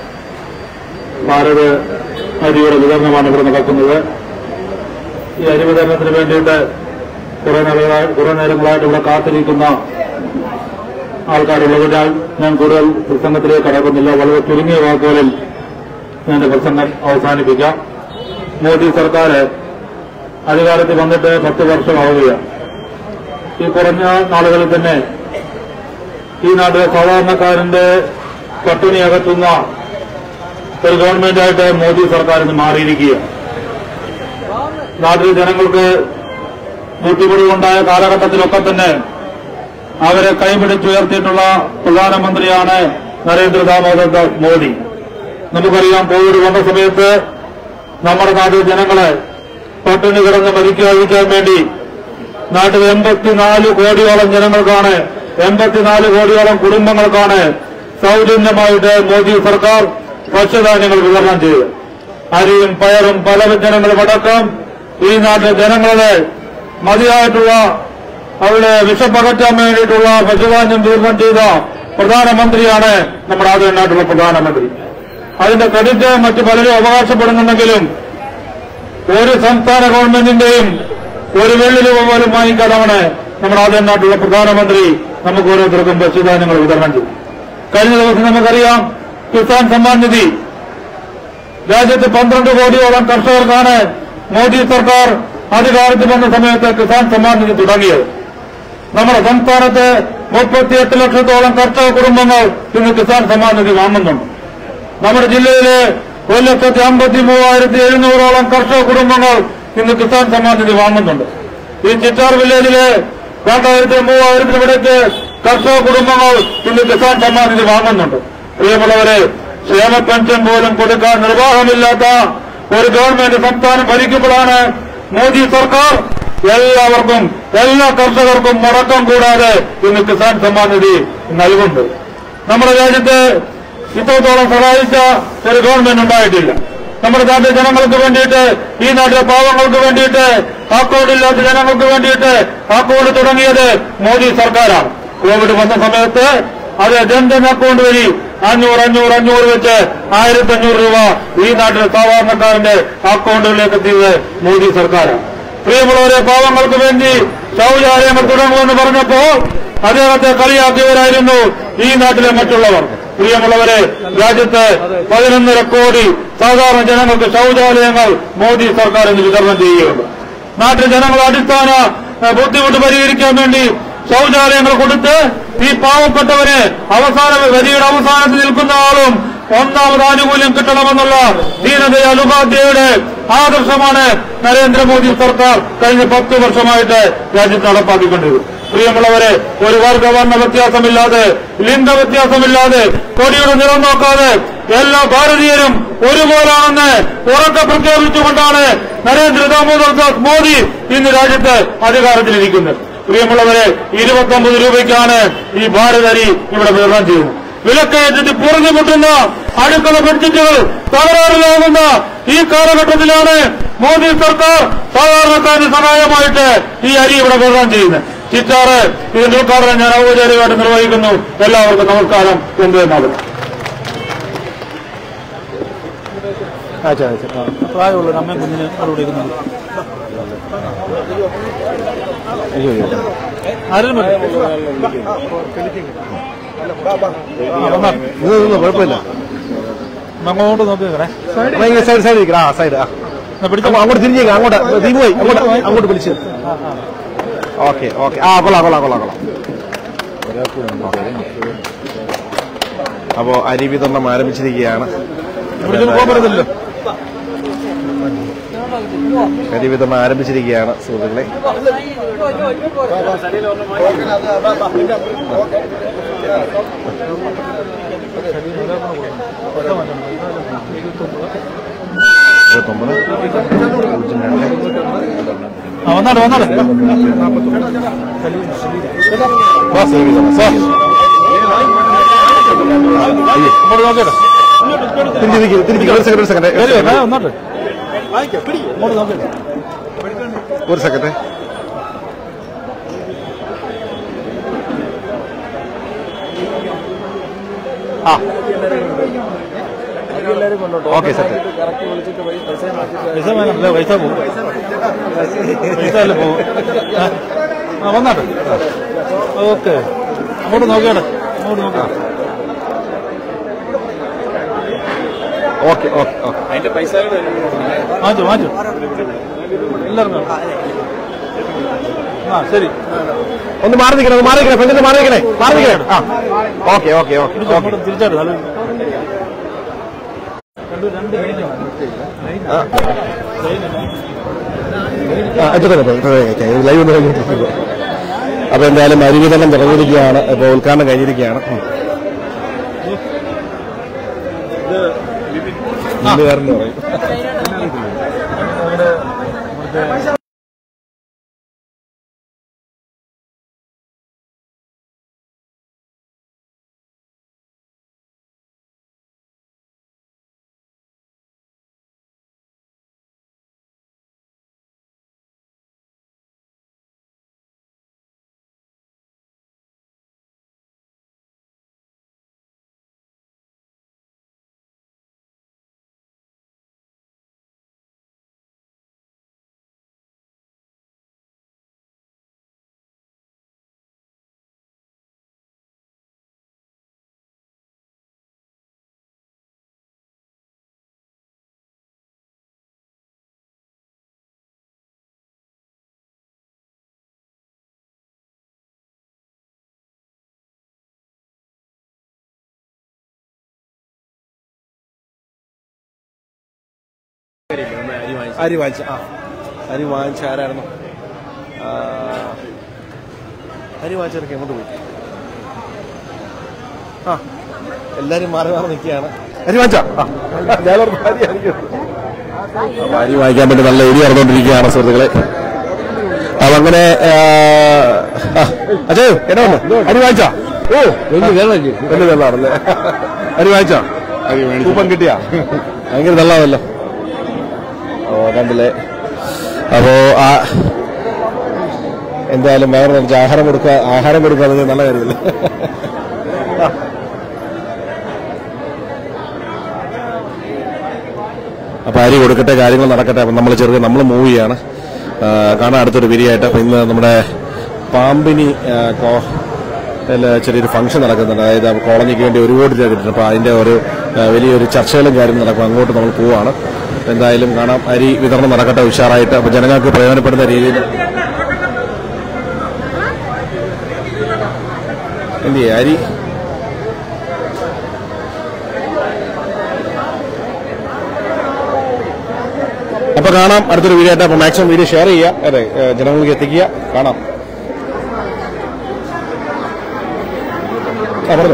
ഭാരത് അരിയുടെ വിതരണമാണ് ഇവിടെ നടക്കുന്നത് ഈ അരി വിതരണത്തിന് വേണ്ടിയിട്ട് കുറെ നാളുകളായി കുറെ നേരങ്ങളായിട്ട് ഇവിടെ കാത്തിരിക്കുന്ന ആൾക്കാരുള്ളതിനാൽ ഞാൻ കൂടുതൽ പ്രസംഗത്തിലേക്ക് കടക്കുന്നില്ല വളരെ ചുരുങ്ങിയ വാക്കുകളിൽ ഞാൻ എന്റെ പ്രസംഗം അവസാനിപ്പിക്കാം മോദി സർക്കാർ അധികാരത്തിൽ വന്നിട്ട് പത്ത് വർഷമാവുകയാണ് ഈ കുറഞ്ഞ നാളുകളിൽ തന്നെ ഈ നാട്ടിലെ സാധാരണക്കാരന്റെ പട്ടിണി അകറ്റുന്ന ഒരു ഗവൺമെന്റായിട്ട് മോദി സർക്കാർ ഇന്ന് മാറിയിരിക്കുകയാണ് നാട്ടിലെ ജനങ്ങൾക്ക് ബുദ്ധിമുട്ടുണ്ടായ കാലഘട്ടത്തിലൊക്കെ തന്നെ അവരെ കൈപിടിച്ചുയർത്തിയിട്ടുള്ള പ്രധാനമന്ത്രിയാണ് നരേന്ദ്ര ദാമോദർ ദാസ് മോദി നമുക്കറിയാം കോവിഡ് വന്ന സമയത്ത് നമ്മുടെ നാട്ടിലെ ജനങ്ങളെ പട്ടിണി കിടന്ന് മരിക്കാതിരിക്കാൻ വേണ്ടി നാട്ടിൽ എൺപത്തിനാല് കോടിയോളം ജനങ്ങൾക്കാണ് എൺപത്തിനാല് കോടിയോളം കുടുംബങ്ങൾക്കാണ് സൗജന്യമായിട്ട് മോദി സർക്കാർ ഭക്ഷ്യധാന്യങ്ങൾ വിതരണം ചെയ്തു അരിയും പയറും പല ജനങ്ങളും അടക്കം ഈ നാട്ടിലെ ജനങ്ങളുടെ മതിയായിട്ടുള്ള അവരുടെ വിഷപ്പകറ്റാൻ വേണ്ടിയിട്ടുള്ള ഭക്ഷ്യധാന്യം വിതരണം ചെയ്ത പ്രധാനമന്ത്രിയാണ് നമ്മുടെ ആദ്യമായിട്ടുള്ള പ്രധാനമന്ത്രി അതിന്റെ ക്രെഡിറ്റ് മറ്റു പലരും അവകാശപ്പെടുന്നുണ്ടെങ്കിലും ഒരു സംസ്ഥാന ഗവൺമെന്റിന്റെയും ഒരു വെള്ളി രൂപ പോലും വാങ്ങിക്കാതാണ് നമ്മുടെ ആദ്യമായിട്ടുള്ള പ്രധാനമന്ത്രി നമുക്ക് ഓരോരുത്തർക്കും ഭക്ഷ്യധാന്യങ്ങൾ വിതരണം ചെയ്തു കഴിഞ്ഞ ദിവസം നമുക്കറിയാം കിസാൻ സമ്മാൻ നിധി രാജ്യത്ത് പന്ത്രണ്ട് കോടിയോളം കർഷകർക്കാണ് മോദി സർക്കാർ അധികാരത്തിൽ വന്ന സമയത്ത് കിസാൻ സമ്മാൻ നിധി തുടങ്ങിയത് നമ്മുടെ സംസ്ഥാനത്ത് മുപ്പത്തിയെട്ട് ലക്ഷത്തോളം കർഷക കുടുംബങ്ങൾ ഇന്ന് കിസാൻ സമ്മാൻ നിധി വാങ്ങുന്നുണ്ട് നമ്മുടെ ജില്ലയിലെ ഒരു ലക്ഷത്തി അമ്പത്തി മൂവായിരത്തി എഴുന്നൂറോളം കർഷക കുടുംബങ്ങൾ ഇന്ന് കിസാൻ സമ്മാൻ നിധി വാങ്ങുന്നുണ്ട് ഈ ചിറ്റാർ വില്ലേജിലെ രണ്ടായിരത്തി മൂവായിരത്തിന് ഇവിടേക്ക് കർഷക കുടുംബങ്ങൾ ഇന്ന് കിസാൻ സമ്മാൻ നിധി വാങ്ങുന്നുണ്ട് പ്രിയമുള്ളവരെ ക്ഷേമ പെൻഷൻ പോലും കൊടുക്കാൻ നിർവാഹമില്ലാത്ത ഒരു ഗവൺമെന്റ് സംസ്ഥാനം ഭരിക്കുമ്പോഴാണ് മോദി സർക്കാർ എല്ലാവർക്കും എല്ലാ കർഷകർക്കും മുടക്കം കൂടാതെ ഇന്ന് കിസാൻ സമ്മാൻ നിധി നൽകുന്നുണ്ട് നമ്മുടെ രാജ്യത്ത് ഇത്രത്തോളം സഹായിച്ച ഒരു ഗവൺമെന്റ് ഉണ്ടായിട്ടില്ല നമ്മുടെ നാട്ടിലെ ജനങ്ങൾക്ക് വേണ്ടിയിട്ട് ഈ നാട്ടിലെ പാവങ്ങൾക്ക് വേണ്ടിയിട്ട് അക്കൗണ്ട് ഇല്ലാത്ത ജനങ്ങൾക്ക് വേണ്ടിയിട്ട് അക്കൗണ്ട് തുടങ്ങിയത് മോദി സർക്കാരാണ് കോവിഡ് വന്ന സമയത്ത് അത് ജൻധൻ അക്കൗണ്ട് വഴി അഞ്ഞൂറ് അഞ്ഞൂറ് അഞ്ഞൂറ് വെച്ച് ആയിരത്തി അഞ്ഞൂറ് രൂപ ഈ നാട്ടിലെ സാധാരണക്കാരന്റെ അക്കൗണ്ടുകളിലേക്ക് എത്തിയത് മോദി സർക്കാരാണ് പ്രിയമുള്ളവരെ പാവങ്ങൾക്ക് വേണ്ടി ശൗചാലയങ്ങൾ തുടങ്ങുമെന്ന് പറഞ്ഞപ്പോ അദ്ദേഹത്തെ കളിയാക്കിയവരായിരുന്നു ഈ നാട്ടിലെ മറ്റുള്ളവർ പ്രിയമുള്ളവരെ രാജ്യത്ത് പതിനൊന്നര കോടി സാധാരണ ജനങ്ങൾക്ക് ശൗചാലയങ്ങൾ മോദി സർക്കാർ ഇന്ന് വിതരണം ചെയ്യുകയുണ്ട് നാട്ടിലെ ജനങ്ങളുടെ അടിസ്ഥാന ഏഹ്, ബുദ്ധിമുട്ട് പരിഹരിക്കാൻ വേണ്ടി ശൗചാലയങ്ങൾ കൊടുത്ത് ഈ പാവപ്പെട്ടവന് അവസാന വരിയുടെ അവസാനത്തിൽ നിൽക്കുന്ന ആളും ഒന്നാമത് ആനുകൂല്യം കിട്ടണമെന്നുള്ള ദീനദയാൽ ഉപാധ്യായയുടെ ആദർശമാണ് നരേന്ദ്രമോദി സർക്കാർ കഴിഞ്ഞ പത്ത് വർഷമായിട്ട് രാജ്യത്ത് നടപ്പാക്കിക്കൊണ്ടിരുന്നത് പ്രിയമുള്ളവരെ ഒരു വർഗവർണ്ണ വ്യത്യാസമില്ലാതെ ലിംഗ വ്യത്യാസമില്ലാതെ കൊടിയുടെ നിറം നോക്കാതെ എല്ലാ ഭാരതീയരും ഒരുപോലാണെന്ന് ഉറക്കെ പ്രഖ്യാപിച്ചുകൊണ്ടാണ് നരേന്ദ്ര ദാമോദർ ദാസ് മോദി ഇന്ന് രാജ്യത്ത് അധികാരത്തിലിരിക്കുന്നത് പ്രിയമുള്ളവരെ ഇരുപത്തൊമ്പത് രൂപയ്ക്കാണ് ഈ ഭാരതരി ഇവിടെ വിതരണം ചെയ്യുന്നത് വിലക്കയറ്റത്തിൽ പുറഞ്ഞു മുട്ടുന്ന അടുക്കള ബഡ്ജറ്റുകൾ തകരാറിലാകുന്ന ഈ കാലഘട്ടത്തിലാണ് മോദി സർക്കാർ സാധാരണക്കാരന് സഹായമായിട്ട് ഈ അരി ഇവിടെ വിതരണം ചെയ്യുന്നത് ചിറ്റാറ് ഇതിന്റെ ഉദ്ഘാടനം ഞാൻ ഔപചാരികമായിട്ട് നിർവഹിക്കുന്നു എല്ലാവർക്കും നമസ്കാരം എന്തെന്നാകും പ്രായമുള്ള അമ്മയും കുഞ്ഞിന് അവിടെ ഇരുന്നത് ആരും കുഴപ്പമില്ല അങ്ങോട്ട് നോക്കിക്കണേ സൈഡ് സൈഡ് ഇരിക്കണം ആ സൈഡ് ആ അങ്ങോട്ട് തിരിഞ്ഞേക്കാം അങ്ങോട്ട് ദീപു പോയി അങ്ങോട്ട് അങ്ങോട്ട് വിളിച്ച് ഓക്കെ ഓക്കെ ആ കൊള്ളാം കൊള്ളാം കൊള്ളാം കൊള്ളാം അപ്പോ അരി വിതരണം ആരംഭിച്ചിരിക്കുകയാണ് പറ്റത്തില്ലോ അരി വിതരണം ആരംഭിച്ചിരിക്കുകയാണ് സുഹൃത്തുക്കളെ ഇരുപത്തൊമ്പത് പൂജ്യം രണ്ട് ആ വന്നാട്ടെ വന്നാട്ടെ ബസ് അരി വിതരണം സാർ അങ്ങോട്ട് നോക്കിയാട്ടെ തിരിഞ്ഞിരിക്കും തിരിഞ്ഞിരിക്കും ഒരു സെക്കൻഡ് ഒരു സെക്കൻഡ് വരുവേ വന്നാട്ടെ അങ്ങോട്ട് നോക്കിയാട്ടെ ഒരു സെക്കൻഡ് ആ ഓക്കെ സെറ്റ് പൈസ വേണമല്ലേ പൈസ പോകും പൈസ അല്ലേ പോകും ആ വന്നാട്ടെ ഓക്കെ അങ്ങോട്ട് നോക്കിയാട്ടെ അങ്ങോട്ട് നോക്കാം ഓക്കെ ഓക്കെ ഓക്കെ അതിന്റെ പൈസ മാറ്റു മാറ്റു എല്ലാവരും വേണം. ആ ശരി ഒന്ന് മാറി നിൽക്കണം ഒന്ന് മാറി നിൽക്കണേ ഫ്രണ്ടിൽ മാറി നിൽക്കണേ മാറി നിൽക്കണേ ആ ഓക്കെ ഓക്കെ ഓക്കെ തിരിച്ചു അങ്ങോട്ട് തിരിച്ചാട്ടെ നല്ല രണ്ട് രണ്ട് ലൈനാണ് ലൈവ് ഒന്ന് കഴിഞ്ഞിട്ട് അപ്പൊ എന്തായാലും അരി വിതരണം തുടങ്ങിയിരിക്കുകയാണ് ഇപ്പൊ ഉദ്ഘാടനം കഴിഞ്ഞിരിക്കുകയാണ് ഉം. ഹിന്ദുകാരൻ എന്ന് പറയും വാങ്ങിച്ചത് അരി വാങ്ങിച്ച ആ അരി വാങ്ങിച്ച ആരായിരുന്നു ആ, അരി വാങ്ങിച്ചവരൊക്കെ എങ്ങോട്ട് പോയി ആ എല്ലാരും മാറി മാറി നിൽക്കുകയാണ് അരി വാങ്ങിച്ച ഞാനോർത്ത് അരി ആയിരിക്കും അപ്പൊ അരി വാങ്ങിക്കാൻ വേണ്ടി നല്ല എരി നടന്നുകൊണ്ടിരിക്കുകയാണ് സുഹൃത്തുക്കളെ അപ്പൊ അങ്ങനെ ആ, ആ, അജയ് എന്നെ വന്നു അരി വാങ്ങിച്ച ഓ വലിയ വലിയ വെള്ളമാണല്ലേ അരി വാങ്ങിച്ച കൂപ്പൺ കിട്ടിയാ ഭയങ്കര വെള്ളമാണല്ലോ ഓ കണ്ടില്ലേ അപ്പോ ആ എന്തായാലും വേറെ കുറച്ച് ആഹാരം കൊടുക്കുക ആഹാരം കൊടുക്കുക അത് നല്ല കാര്യമല്ലേ അപ്പൊ അരി കൊടുക്കട്ടെ കാര്യങ്ങൾ നടക്കട്ടെ അപ്പൊ നമ്മൾ ചെറുത് നമ്മൾ മൂവ് ചെയ്യാണ് ആ, കാണാൻ അടുത്തൊരു വിരിയായിട്ട് അപ്പൊ ഇന്ന് നമ്മുടെ പാമ്പിനി ആ, കോ- ല് ചെറിയൊരു ഫംഗ്ഷൻ നടക്കുന്നുണ്ട് അതായത് ആ കോളനിക്ക് വേണ്ടി ഒരു കോടി രൂപ കിട്ടുന്നു അപ്പൊ അതിന്റെ ഒരു ആ, വലിയൊരു ചർച്ചകളും കാര്യങ്ങളും നടക്കും അങ്ങോട്ട് നമ്മൾ പോവാണ് അപ്പൊ എന്തായാലും കാണാം അരി വിതരണം നടക്കട്ടെ ഉഷാറായിട്ട് അപ്പൊ ജനങ്ങൾക്ക് പ്രയോജനപ്പെടുന്ന രീതിയിൽ എന്ത് ചെയ്യാ അരി അപ്പൊ കാണാം അടുത്തൊരു വീഡിയോ ആയിട്ട് അപ്പൊ മാക്സിമം വീഡിയോ ഷെയർ ചെയ്യുക അതെ ഏ, ജനങ്ങൾക്ക് എത്തിക്കുക കാണാം ആ പറഞ്ഞു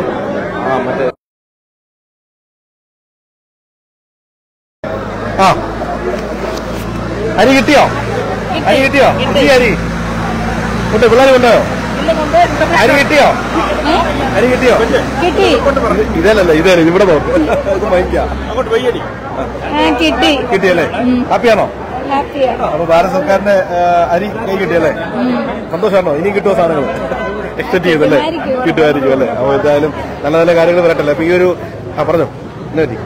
ആ അരി കിട്ടിയോ അരി കിട്ടിയോ കിട്ടിയ അരി ഉണ്ട് പിള്ളേർ കൊണ്ടോ അരി കിട്ടിയോ അരി കിട്ടിയോ കിട്ടി ഇതല്ലല്ല ഇതേ ഇവിടെ നോക്ക് ഇത് വാങ്ങിക്കാം അങ്ങോട്ട് വയ്യടി ആ കിട്ടി കിട്ടിയല്ലേ ഹാപ്പിയാണോ ഹാപ്പിയാ അപ്പൊ ഭാരത സർക്കാരിന്റെ ആ, അരി കൈ കിട്ടിയല്ലേ സന്തോഷമാണോ ഇനി കിട്ടുമോ സാധനങ്ങൾ എക്സ്പെക്ട് ചെയ്തല്ലേ കിട്ടുമായിരിക്കും അല്ലേ അപ്പൊ എന്തായാലും നല്ല നല്ല കാര്യങ്ങൾ വരട്ടല്ലേ അപ്പൊ ഈ ഒരു ആ പറഞ്ഞോ എന്നാ പറ്റി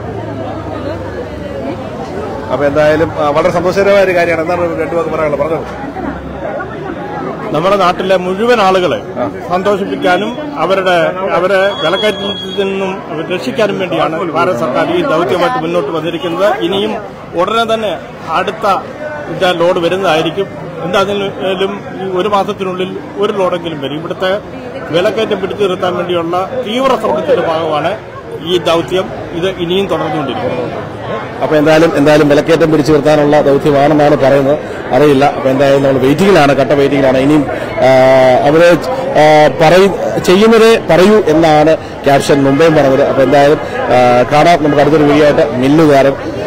അപ്പൊ എന്തായാലും ആ, വളരെ സന്തോഷകരമായ ഒരു കാര്യമാണ് എന്താണ് രണ്ടു വാക്ക് പറയാനുള്ളത് പറഞ്ഞോ നമ്മുടെ നാട്ടിലെ മുഴുവൻ ആളുകളെ സന്തോഷിപ്പിക്കാനും അവരുടെ അവരെ വിലക്കയറ്റത്തിൽ നിന്നും രക്ഷിക്കാനും വേണ്ടിയാണ് ഭാരത സർക്കാർ ഈ ദൗത്യമായിട്ട് മുന്നോട്ട് വന്നിരിക്കുന്നത് ഇനിയും ഉടനെ തന്നെ അടുത്ത ഇത് ലോഡ് വരുന്നതായിരിക്കും എന്തായാലും ഈ ഒരു മാസത്തിനുള്ളിൽ ഒരു ലോഡെങ്കിലും വരും ഇവിടുത്തെ വിലക്കയറ്റം പിടിച്ചു നിർത്താൻ വേണ്ടിയുള്ള തീവ്ര ശ്രമത്തിന്റെ ഭാഗമാണ് ഈ ദൗത്യം ഇത് ഇനിയും തുടർന്നുകൊണ്ടിരിക്കുന്നത് അപ്പൊ എന്തായാലും എന്തായാലും വിലക്കയറ്റം പിടിച്ചു നിർത്താനുള്ള ദൗത്യമാണെന്നാണ് പറയുന്നത് അറിയില്ല അപ്പൊ എന്തായാലും നമ്മൾ വെയിറ്റിംഗിലാണ് കട്ട വെയിറ്റിംഗിലാണ് ഇനിയും ആ, അവര് ആ, പറയൂ ചെയ്യുന്നതേ പറയൂ എന്നാണ് ക്യാപ്ഷൻ മുംബൈയും പറഞ്ഞത് അപ്പൊ എന്തായാലും ആ, കാണാം നമുക്ക് അടുത്തൊരു വീഡിയോ ആയിട്ട് മില്ലുകാരൻ